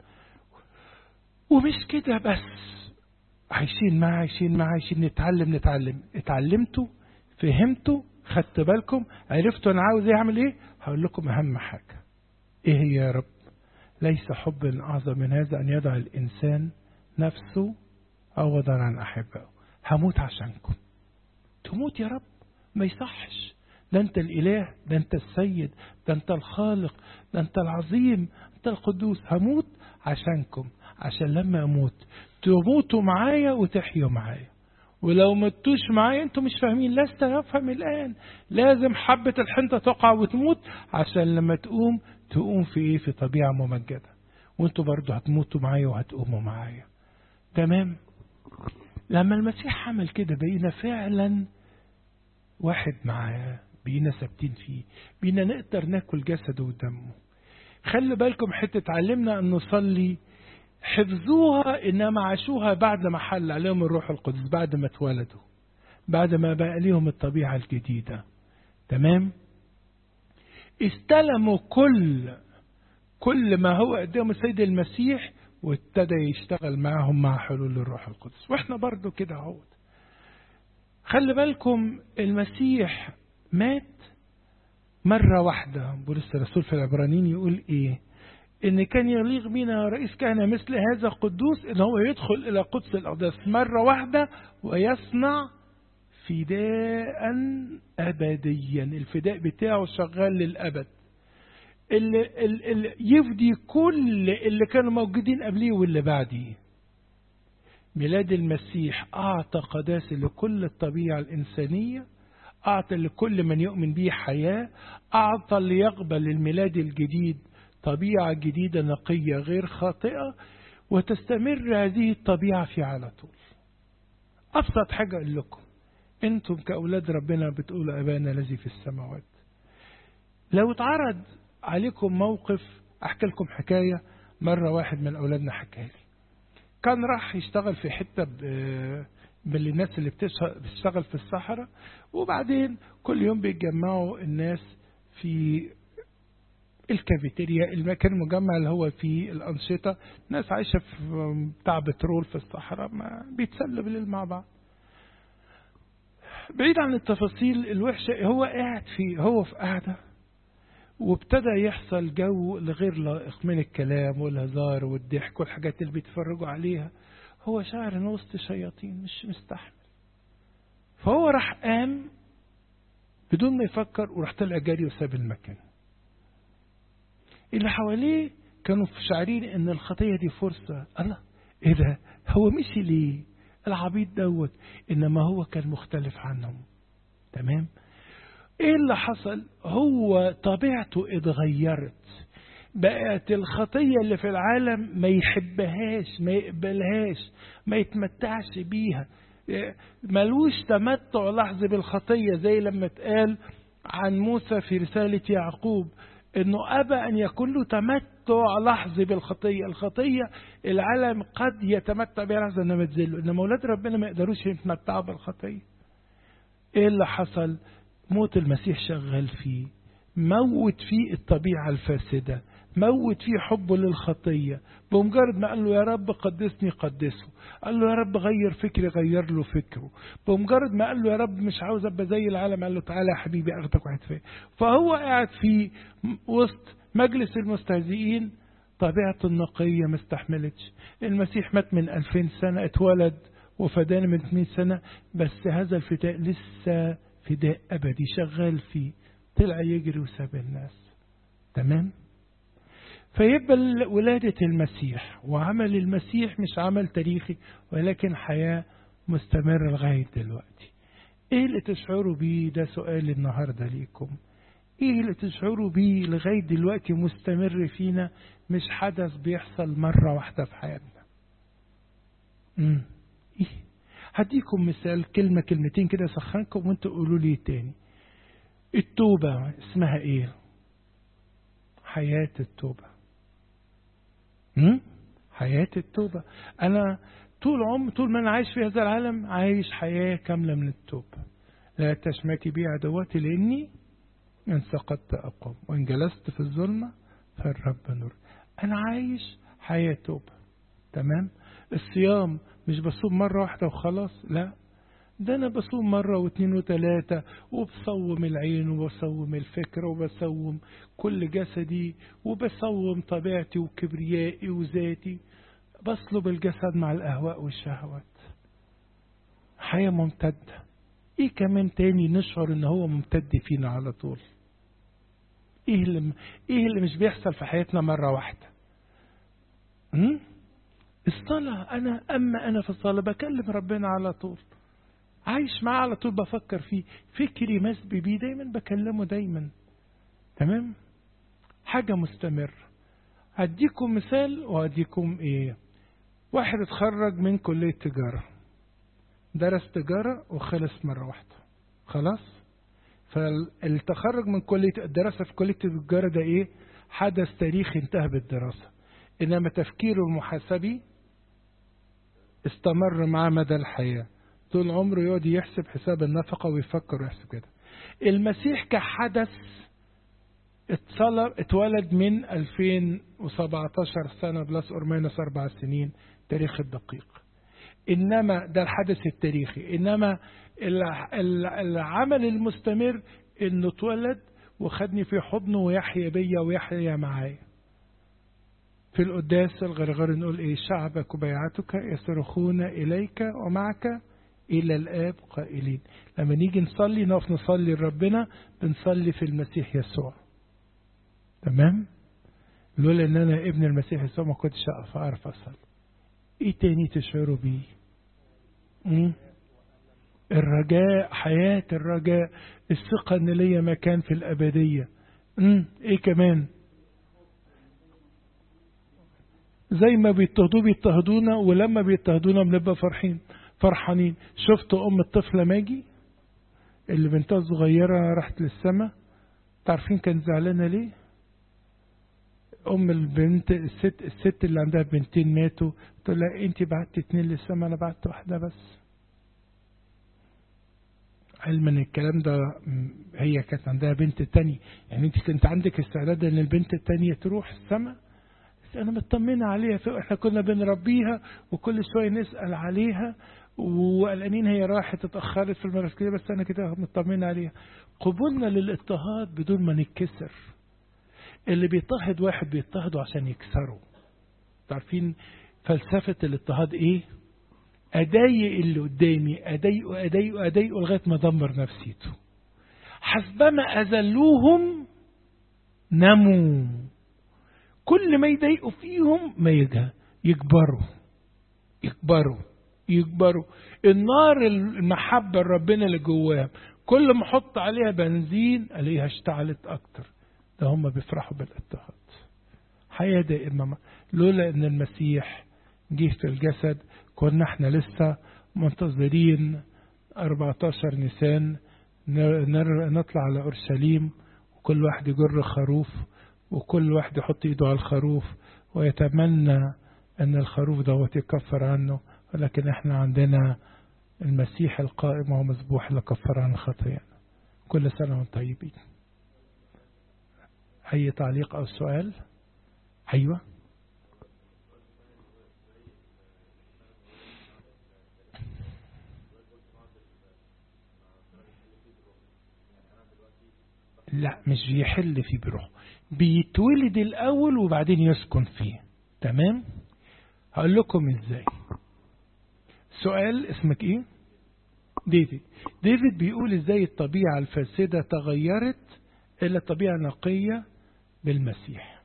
ومش كده بس عايشين معاه عايشين معاه عايشين نتعلم نتعلم اتعلمتوا فهمتوا خدت بالكم عرفتوا انا عاوز ايه اعمل ايه هقول لكم اهم حاجه ايه هي يا رب ليس حب اعظم من هذا ان يضع الانسان نفسه عوضا عن احبائه هموت عشانكم تموت يا رب ما يصحش ده انت الاله ده انت السيد ده انت الخالق ده انت العظيم انت القدوس هموت عشانكم عشان لما اموت تموتوا معايا وتحيوا معايا ولو متوش معايا انتوا مش فاهمين لست افهم الان لازم حبة الحنطة تقع وتموت عشان لما تقوم تقوم في ايه في طبيعة ممجدة وانتوا برضه هتموتوا معايا وهتقوموا معايا تمام لما المسيح عمل كده بقينا فعلا واحد معاه بقينا ثابتين فيه بقينا نقدر ناكل جسده ودمه خلي بالكم حتة علمنا أن نصلي حفظوها إنما عاشوها بعد ما حل عليهم الروح القدس بعد ما اتولدوا بعد ما بقى ليهم الطبيعة الجديدة تمام استلموا كل كل ما هو قدام السيد المسيح وابتدى يشتغل معهم مع حلول الروح القدس واحنا برضو كده اهوت خلي بالكم المسيح مات مرة واحدة بولس الرسول في العبرانيين يقول ايه ان كان يليق بنا رئيس كهنة مثل هذا القدوس ان هو يدخل الى قدس الاقداس مرة واحدة ويصنع فداء ابديا الفداء بتاعه شغال للابد اللي, اللي يفدي كل اللي كانوا موجودين قبليه واللي بعديه ميلاد المسيح أعطى قداسة لكل الطبيعة الإنسانية أعطى لكل من يؤمن به حياة أعطى ليقبل الميلاد الجديد طبيعة جديدة نقية غير خاطئة وتستمر هذه الطبيعة في على طول أبسط حاجة أقول لكم أنتم كأولاد ربنا بتقولوا أبانا الذي في السماوات لو اتعرض عليكم موقف أحكي لكم حكاية مرة واحد من أولادنا حكى لي كان راح يشتغل في حتة من الناس اللي بتشتغل في الصحراء وبعدين كل يوم بيتجمعوا الناس في الكافيتيريا المكان المجمع اللي هو فيه الأنشطة ناس عايشة في بتاع بترول في الصحراء ما بيتسلوا بالليل مع بعض بعيد عن التفاصيل الوحشة هو قاعد في هو في قاعدة وابتدى يحصل جو لغير لائق من الكلام والهزار والضحك والحاجات اللي بيتفرجوا عليها هو شاعر ان وسط شياطين مش مستحمل فهو راح قام بدون ما يفكر وراح طلع جري وساب المكان اللي حواليه كانوا شاعرين ان الخطيه دي فرصه الله ايه ده هو مشي ليه العبيط دوت انما هو كان مختلف عنهم تمام ايه اللي حصل هو طبيعته اتغيرت بقت الخطية اللي في العالم ما يحبهاش ما يقبلهاش ما يتمتعش بيها ملوش تمتع لحظي بالخطية زي لما اتقال عن موسى في رسالة يعقوب انه ابى ان يكون له تمتع لحظي بالخطية الخطية العالم قد يتمتع بها لحظة انما تذله انما اولاد ربنا ما يقدروش يتمتعوا بالخطية ايه اللي حصل موت المسيح شغال فيه موت فيه الطبيعة الفاسدة موت فيه حبه للخطية بمجرد ما قال له يا رب قدسني قدسه قال له يا رب غير فكري غير له فكره بمجرد ما قال له يا رب مش عاوز ابقى زي العالم قال له تعالى يا حبيبي اخدك واحد فيه فهو قاعد في وسط مجلس المستهزئين طبيعته النقية ما استحملتش المسيح مات من ألفين سنة اتولد وفدانا من 100 سنة بس هذا الفداء لسه فداء أبدي شغال فيه طلع يجري وساب الناس تمام فيبقى ولادة المسيح وعمل المسيح مش عمل تاريخي ولكن حياة مستمرة لغاية دلوقتي ايه اللي تشعروا بيه ده سؤال النهاردة ليكم ايه اللي تشعروا بيه لغاية دلوقتي مستمر فينا مش حدث بيحصل مرة واحدة في حياتنا امم ايه هديكم مثال كلمة كلمتين كده سخنكم وانتوا قولوا لي تاني التوبة اسمها ايه حياة التوبة حياة التوبة أنا طول عمر طول ما أنا عايش في هذا العالم عايش حياة كاملة من التوبة لا تشمتي بي عدواتي لأني إن سقطت أقوم وإن جلست في الظلمة فالرب نور أنا عايش حياة توبة تمام الصيام مش بصوم مرة واحدة وخلاص لا ده أنا بصوم مرة واثنين وثلاثة وبصوم العين وبصوم الفكر وبصوم كل جسدي وبصوم طبيعتي وكبريائي وذاتي بصلب الجسد مع الأهواء والشهوات حياة ممتدة إيه كمان تاني نشعر إن هو ممتد فينا على طول إيه اللي, إيه اللي مش بيحصل في حياتنا مرة واحدة م? الصلاة أنا أما أنا في الصلاة بكلم ربنا على طول عايش معاه على طول بفكر فيه فكري مسبي بيه دايما بكلمه دايما تمام حاجة مستمرة هديكم مثال وهديكم ايه واحد اتخرج من كلية تجارة درس تجارة وخلص مرة واحدة خلاص فالتخرج من كلية الدراسة في كلية التجارة ده ايه حدث تاريخي انتهى بالدراسة انما تفكيره المحاسبي استمر معاه مدى الحياة طول عمره يقعد يحسب حساب النفقة ويفكر ويحسب كده المسيح كحدث اتصلب اتولد من 2017 سنة بلس اور ماينس أربع سنين تاريخ الدقيق إنما ده الحدث التاريخي إنما العمل المستمر إنه اتولد وخدني في حضنه ويحيى بيا ويحيى معايا في القداس الغرغر نقول ايه شعبك وبيعتك يصرخون إليك ومعك إلى الآب قائلين لما نيجي نصلي نقف نصلي لربنا بنصلي في المسيح يسوع تمام لولا ان انا ابن المسيح يسوع ما كنتش اقف اعرف اصلي ايه تاني تشعروا بيه الرجاء حياة الرجاء الثقة ان ليا مكان في الابدية امم ايه كمان زي ما بيضطهدوا بيضطهدونا ولما بيضطهدونا بنبقى فرحين فرحانين شفتوا ام الطفله ماجي اللي بنتها صغيره راحت للسماء تعرفين كان زعلانه ليه ام البنت الست الست اللي عندها بنتين ماتوا تقول لها انت بعت اتنين للسماء انا بعت واحده بس علما الكلام ده هي كانت عندها بنت تانية يعني انت كنت عندك استعداد ان البنت التانية تروح السماء انا مطمنة عليها احنا كنا بنربيها وكل شوية نسأل عليها وقلقانين هي راحت اتأخرت في المركز كده بس انا كده مطمنة عليها قبولنا للاضطهاد بدون ما نتكسر اللي بيضطهد واحد بيضطهده عشان يكسره تعرفين فلسفة الاضطهاد ايه اضايق اللي قدامي اضايقه اضايقه اضايقه لغاية ما دمر نفسيته حسبما اذلوهم نموا كل ما يضايقوا فيهم ما يجها يكبروا يكبروا يكبروا النار المحبة ربنا اللي جواهم كل ما احط عليها بنزين الاقيها اشتعلت اكتر ده هم بيفرحوا بالاضطهاد حياة دائمة لولا ان المسيح جه في الجسد كنا احنا لسه منتظرين 14 نيسان نطلع على اورشليم وكل واحد يجر خروف وكل واحد يحط ايده على الخروف ويتمنى ان الخروف دوت يكفر عنه ولكن احنا عندنا المسيح القائم وهو مذبوح لكفر عن خطايانا كل سنة وانتم طيبين أي تعليق أو سؤال أيوة لا مش بيحل فيه بروحه بيتولد الأول وبعدين يسكن فيه تمام هقول لكم ازاي سؤال اسمك ايه ديفيد ديفيد بيقول ازاي الطبيعة الفاسدة تغيرت الى طبيعة نقية بالمسيح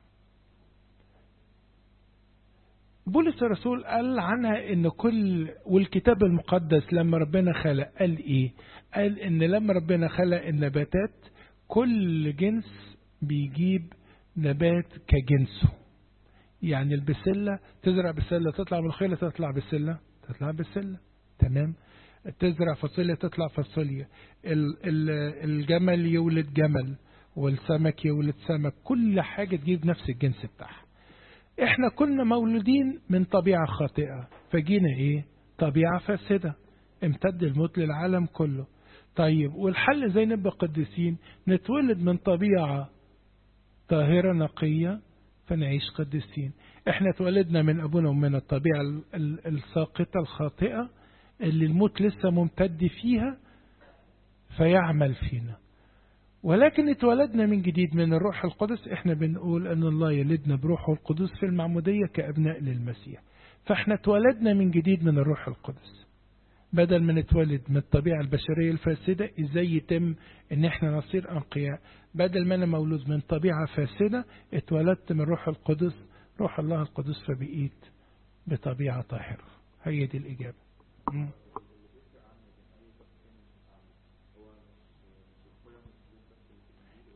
بولس الرسول قال عنها ان كل والكتاب المقدس لما ربنا خلق قال ايه قال ان لما ربنا خلق النباتات كل جنس بيجيب نبات كجنسه يعني البسلة تزرع بسلة تطلع ملوخية تطلع بسلة تطلع بسلة تمام تزرع فاصوليا تطلع فاصوليا الجمل يولد جمل والسمك يولد سمك كل حاجة تجيب نفس الجنس بتاعها احنا كنا مولودين من طبيعة خاطئة فجينا ايه طبيعة فاسدة امتد الموت للعالم كله طيب والحل زي نبقى قديسين نتولد من طبيعة طاهرة نقية فنعيش قديسين احنا اتولدنا من ابونا ومن الطبيعة الساقطة الخاطئة اللي الموت لسه ممتد فيها فيعمل فينا ولكن اتولدنا من جديد من الروح القدس احنا بنقول ان الله يلدنا بروحه القدس في المعمودية كأبناء للمسيح فاحنا اتولدنا من جديد من الروح القدس بدل ما نتولد من الطبيعة البشرية الفاسدة ازاي يتم ان احنا نصير انقياء بدل ما انا مولود من طبيعة فاسدة اتولدت من روح القدس روح الله القدس فبقيت بطبيعة طاهرة هي دي الإجابة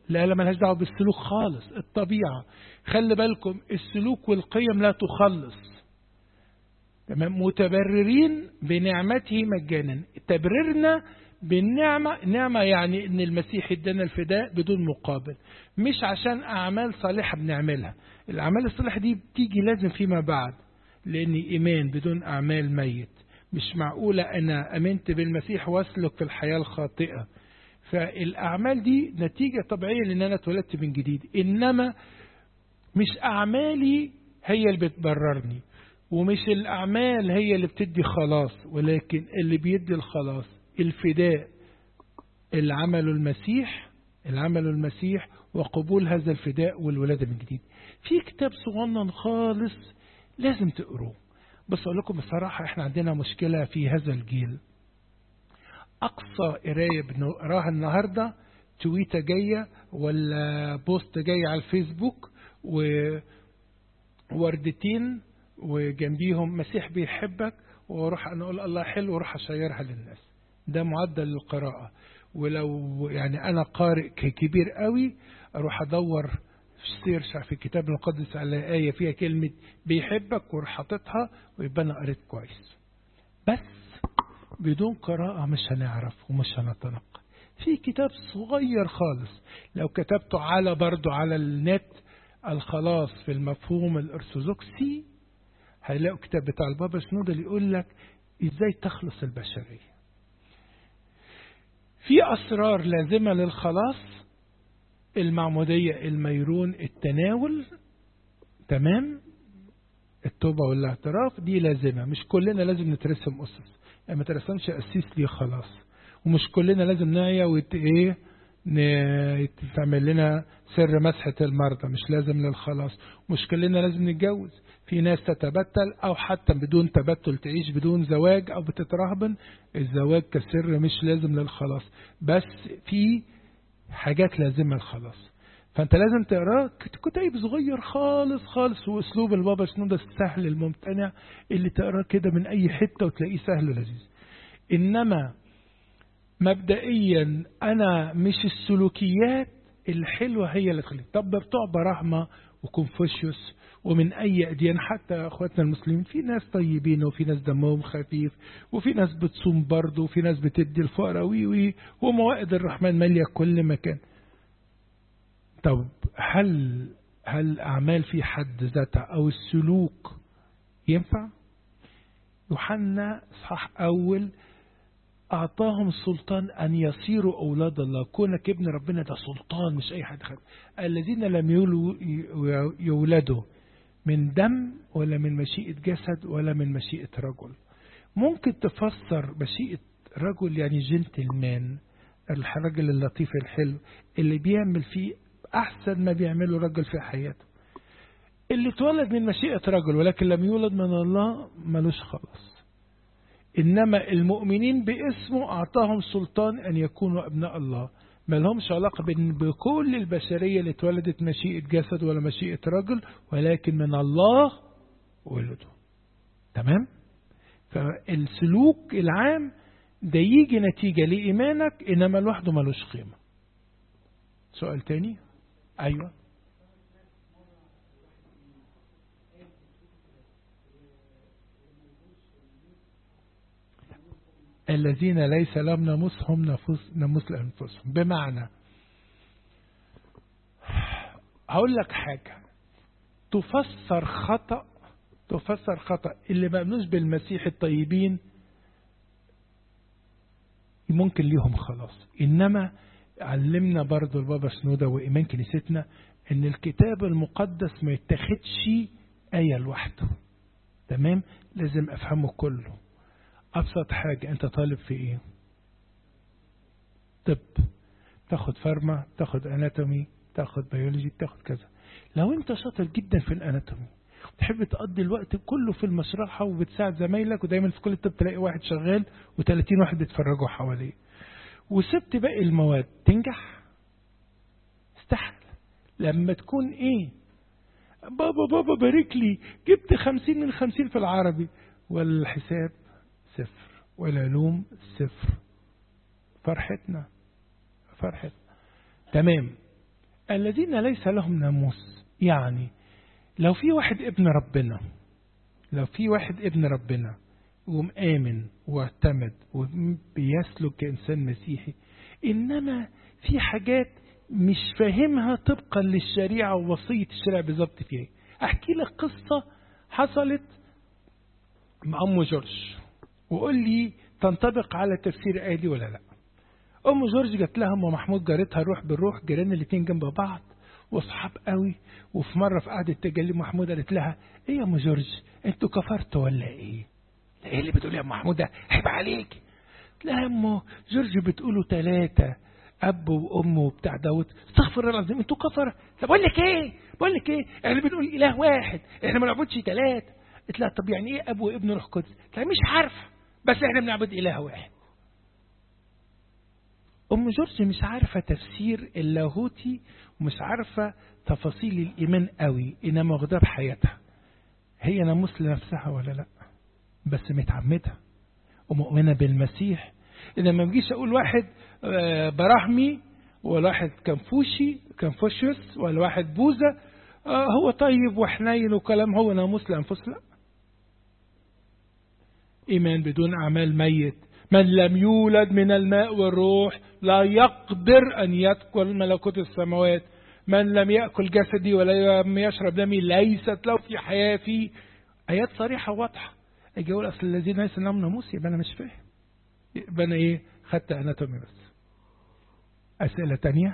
لا لا ملهاش دعوة بالسلوك خالص الطبيعة خلي بالكم السلوك والقيم لا تخلص تمام متبررين بنعمته مجانا تبررنا بالنعمة نعمة يعني ان المسيح ادانا الفداء بدون مقابل مش عشان اعمال صالحة بنعملها الاعمال الصالحة دي بتيجي لازم فيما بعد لان ايمان بدون اعمال ميت مش معقولة انا امنت بالمسيح واسلك في الحياة الخاطئة فالاعمال دي نتيجة طبيعية لان انا اتولدت من جديد انما مش اعمالي هي اللي بتبررني ومش الاعمال هي اللي بتدي خلاص ولكن اللي بيدي الخلاص الفداء اللي عمله المسيح اللي عمله المسيح وقبول هذا الفداء والولادة من جديد في كتاب صغنن خالص لازم تقروه بس أقول لكم بصراحة احنا عندنا مشكلة في هذا الجيل أقصى قراية بنقراها النهاردة تويتة جاية ولا بوست جاي على الفيسبوك ووردتين وجنبيهم مسيح بيحبك واروح انا اقول الله حلو واروح اشيرها للناس ده معدل القراءة ولو يعني أنا قارئ كبير قوي أروح أدور في سيرش في الكتاب المقدس على آية فيها كلمة بيحبك وأروح حاططها ويبقى أنا قريت كويس بس بدون قراءة مش هنعرف ومش هنتنقى في كتاب صغير خالص لو كتبته على برضو على النت الخلاص في المفهوم الأرثوذكسي هيلاقوا كتاب بتاع البابا شنودة اللي يقول لك ازاي تخلص البشرية في أسرار لازمة للخلاص المعمودية الميرون التناول تمام التوبة والاعتراف دي لازمة مش كلنا لازم نترسم أسس يعني ما ترسمش أسيس ليه خلاص ومش كلنا لازم نعيا وت ايه تعمل لنا سر مسحة المرضى مش لازم للخلاص مش كلنا لازم نتجوز في ناس تتبتل أو حتى بدون تبتل تعيش بدون زواج أو بتترهبن الزواج كسر مش لازم للخلاص بس في حاجات لازمة للخلاص فأنت لازم تقراه كتيب صغير خالص خالص وأسلوب البابا شنودة السهل الممتنع اللي تقراه كده من أي حتة وتلاقيه سهل ولذيذ إنما مبدئيا أنا مش السلوكيات الحلوة هي اللي تخليك طب بتوع براهما وكونفوشيوس ومن أي أديان حتى أخواتنا المسلمين في ناس طيبين وفي ناس دمهم خفيف وفي ناس بتصوم برضه وفي ناس بتدي الفقراء وي وي وموائد الرحمن مالية كل مكان طب هل هل الأعمال في حد ذاتها أو السلوك ينفع؟ يوحنا صح أول أعطاهم السلطان أن يصيروا أولاد الله كونك ابن ربنا ده سلطان مش أي حد خد الذين لم يولدوا من دم ولا من مشيئة جسد ولا من مشيئة رجل ممكن تفسر مشيئة رجل يعني جنتلمان الراجل اللطيف الحلو اللي بيعمل فيه أحسن ما بيعمله رجل في حياته اللي اتولد من مشيئة رجل ولكن لم يولد من الله ملوش خلاص إنما المؤمنين باسمه أعطاهم سلطان أن يكونوا أبناء الله ما لهمش علاقة بكل البشرية اللي اتولدت مشيئة جسد ولا مشيئة رجل ولكن من الله ولده تمام فالسلوك العام ده يجي نتيجة لإيمانك إنما لوحده ملوش قيمة سؤال تاني أيوة الذين ليس لهم ناموسهم نفوس ناموس لأنفسهم بمعنى هقول لك حاجة تفسر خطأ تفسر خطأ اللي ما بالمسيح الطيبين ممكن ليهم خلاص إنما علمنا برضو البابا سنودة وإيمان كنيستنا إن الكتاب المقدس ما يتخدش آية لوحده تمام لازم أفهمه كله أبسط حاجة أنت طالب في إيه طب تاخد فارما تاخد أناتومي تاخد بيولوجي تاخد كذا لو أنت شاطر جدا في الأناتومي تحب تقضي الوقت كله في المشرحة وبتساعد زمايلك ودايما في كل الطب تلاقي واحد شغال و30 واحد بيتفرجوا حواليه وسبت باقي المواد تنجح استحل لما تكون ايه بابا بابا بارك لي جبت خمسين من خمسين في العربي والحساب صفر والعلوم صفر فرحتنا فرحتنا تمام الذين ليس لهم ناموس يعني لو في واحد ابن ربنا لو في واحد ابن ربنا ومآمن واعتمد وبيسلك كإنسان مسيحي إنما في حاجات مش فاهمها طبقا للشريعة ووصية الشريعة بالظبط فيها أحكي لك قصة حصلت مع أم جورج وقول لي تنطبق على تفسير الآية دي ولا لا أم جورج جات لها أم محمود جارتها روح بالروح جيران الاتنين جنب بعض واصحاب قوي وفي مرة في قعدة تجلي محمود قالت لها ايه يا ام جورج انتوا كفرتوا ولا ايه ايه اللي بتقول يا ام محمودة عيب عليك لا يا ام جورج بتقولوا ثلاثة اب وام وبتاع دوت استغفر الله العظيم انتوا كفره طب بقول لك ايه بقول لك ايه احنا بنقول اله واحد احنا ما نعبدش ثلاثة قلت لها طب يعني ايه اب وابن روح قدس قلت مش عارفه بس احنا بنعبد اله واحد أم جورج مش عارفة تفسير اللاهوتي ومش عارفة تفاصيل الإيمان قوي إنما واخداه بحياتها هي ناموس لنفسها ولا لا بس متعمدة ومؤمنة بالمسيح إذا ما بجيش أقول واحد براهمي ولا واحد كنفوشي كنفوشيوس ولا واحد بوذا هو طيب وحنين وكلام هو ناموس لأنفس لا إيمان بدون أعمال ميت من لم يولد من الماء والروح لا يقدر أن يدخل ملكوت السماوات من لم يأكل جسدي ولا يشرب دمي ليست له في حياة فيه آيات صريحة واضحة أجي أقول أصل الذين ليس لهم ناموس يبقى أنا مش فاهم يبقى أنا إيه خدت أناتومي بس أسئلة تانية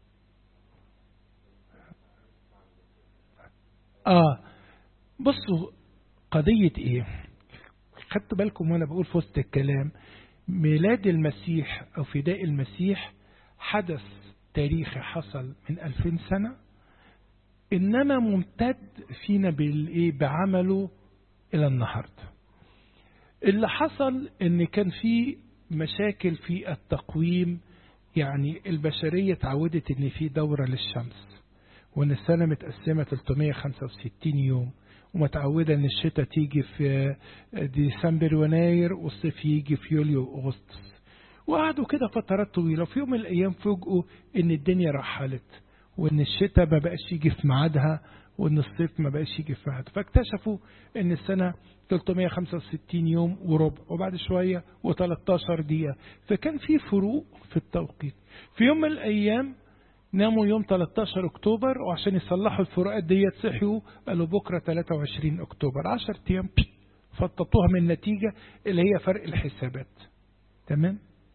آه بصوا قضية إيه خدت بالكم وأنا بقول في وسط الكلام ميلاد المسيح أو فداء المسيح حدث تاريخي حصل من ألفين سنة إنما ممتد فينا بالإيه بعمله إلى النهاردة اللي حصل إن كان في مشاكل في التقويم يعني البشرية تعودت إن في دورة للشمس وإن السنة متقسمة 365 يوم ومتعودة ان الشتاء تيجي في ديسمبر ويناير والصيف يجي في يوليو واغسطس وقعدوا كده فترات طويلة وفي يوم من الايام فوجئوا ان الدنيا رحلت وان الشتاء ما بقاش يجي في ميعادها وان الصيف ما بقاش يجي في ميعادها فاكتشفوا ان السنة 365 يوم وربع وبعد شوية و13 دقيقة فكان في فروق في التوقيت في يوم من الايام ناموا يوم 13 أكتوبر وعشان يصلحوا الفروقات ديت صحيوا قالوا بكرة 23 أكتوبر 10 أيام فططوها من النتيجة اللي هي فرق الحسابات تمام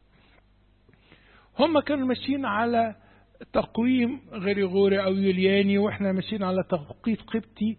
هم كانوا ماشيين على تقويم غريغوري أو يولياني وإحنا ماشيين على توقيت قبطي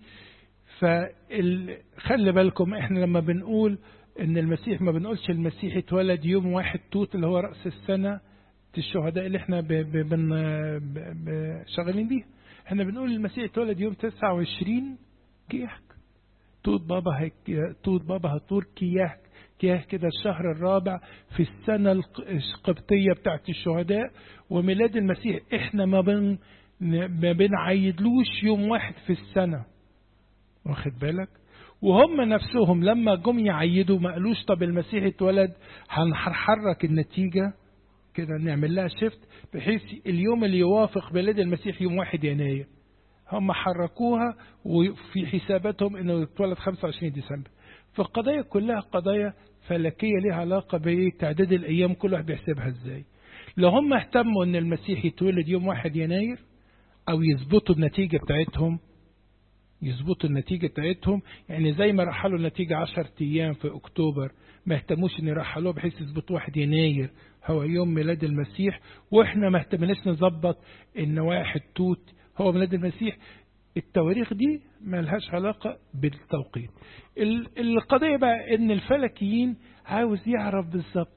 فخلي بالكم إحنا لما بنقول إن المسيح ما بنقولش المسيح اتولد يوم واحد توت اللي هو رأس السنة الشهداء اللي احنا بن شغالين بيها احنا بنقول المسيح اتولد يوم 29 كيهك توت بابا هيك توت بابا هطور كيهك كياه كده الشهر الرابع في السنة القبطية بتاعت الشهداء وميلاد المسيح احنا ما بن ما بنعيدلوش يوم واحد في السنة واخد بالك وهم نفسهم لما جم يعيدوا ما قالوش طب المسيح اتولد هنحرك النتيجة كده نعمل لها شيفت بحيث اليوم اللي يوافق ميلاد المسيح يوم 1 يناير هم حركوها وفي حساباتهم انه اتولد 25 ديسمبر فالقضايا كلها قضايا فلكية لها علاقة بتعداد الأيام كل واحد بيحسبها ازاي لو هم اهتموا ان المسيح يتولد يوم 1 يناير او يظبطوا النتيجة بتاعتهم يظبطوا النتيجة بتاعتهم يعني زي ما رحلوا النتيجة 10 أيام في أكتوبر ما اهتموش ان يرحلوها بحيث يظبطوا 1 يناير هو يوم ميلاد المسيح واحنا ما اهتمناش نظبط ان واحد توت هو ميلاد المسيح التواريخ دي ما لهاش علاقة بالتوقيت القضية بقى ان الفلكيين عاوز يعرف بالظبط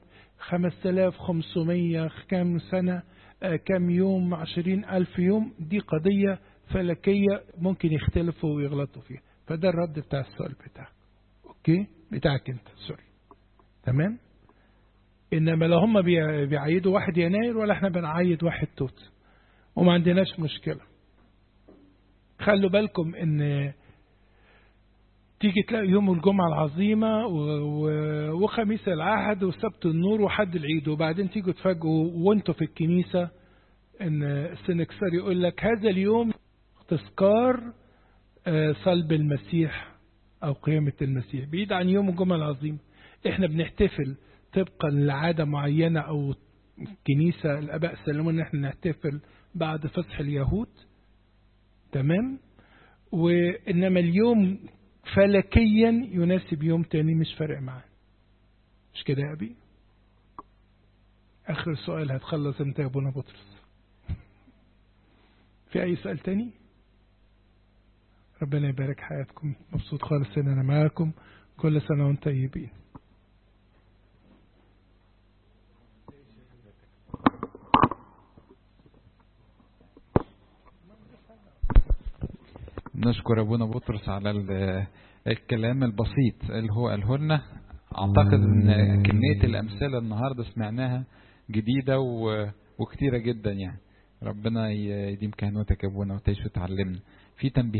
5500 كام سنة كام يوم عشرين ألف يوم دي قضية فلكية ممكن يختلفوا ويغلطوا فيها فده الرد بتاع السؤال بتاعك اوكي بتاعك انت سوري تمام انما لو هم بيعيدوا واحد يناير ولا احنا بنعيد واحد توت وما عندناش مشكلة خلوا بالكم ان تيجي تلاقي يوم الجمعة العظيمة وخميس العهد وسبت النور وحد العيد وبعدين تيجوا تفاجئوا وانتوا في الكنيسة ان السنكسار يقول لك هذا اليوم تذكار آه، صلب المسيح او قيامة المسيح بعيد عن يوم الجمعة العظيم احنا بنحتفل طبقا لعادة معينة او كنيسة الاباء سلموا ان احنا نحتفل بعد فصح اليهود تمام وانما اليوم فلكيا يناسب يوم تاني مش فارق معاه مش كده يا ابي اخر سؤال هتخلص امتى يا ابونا بطرس في اي سؤال تاني ربنا يبارك حياتكم مبسوط خالص ان انا معاكم كل سنه وانتم طيبين نشكر ابونا بطرس على ال- الكلام البسيط اللي هو قاله لنا اعتقد ان كميه الامثله النهارده سمعناها جديده و- وكتيره جدا يعني ربنا ي- يديم كهنوتك يا ابونا وتعيش وتعلمنا في تنبيه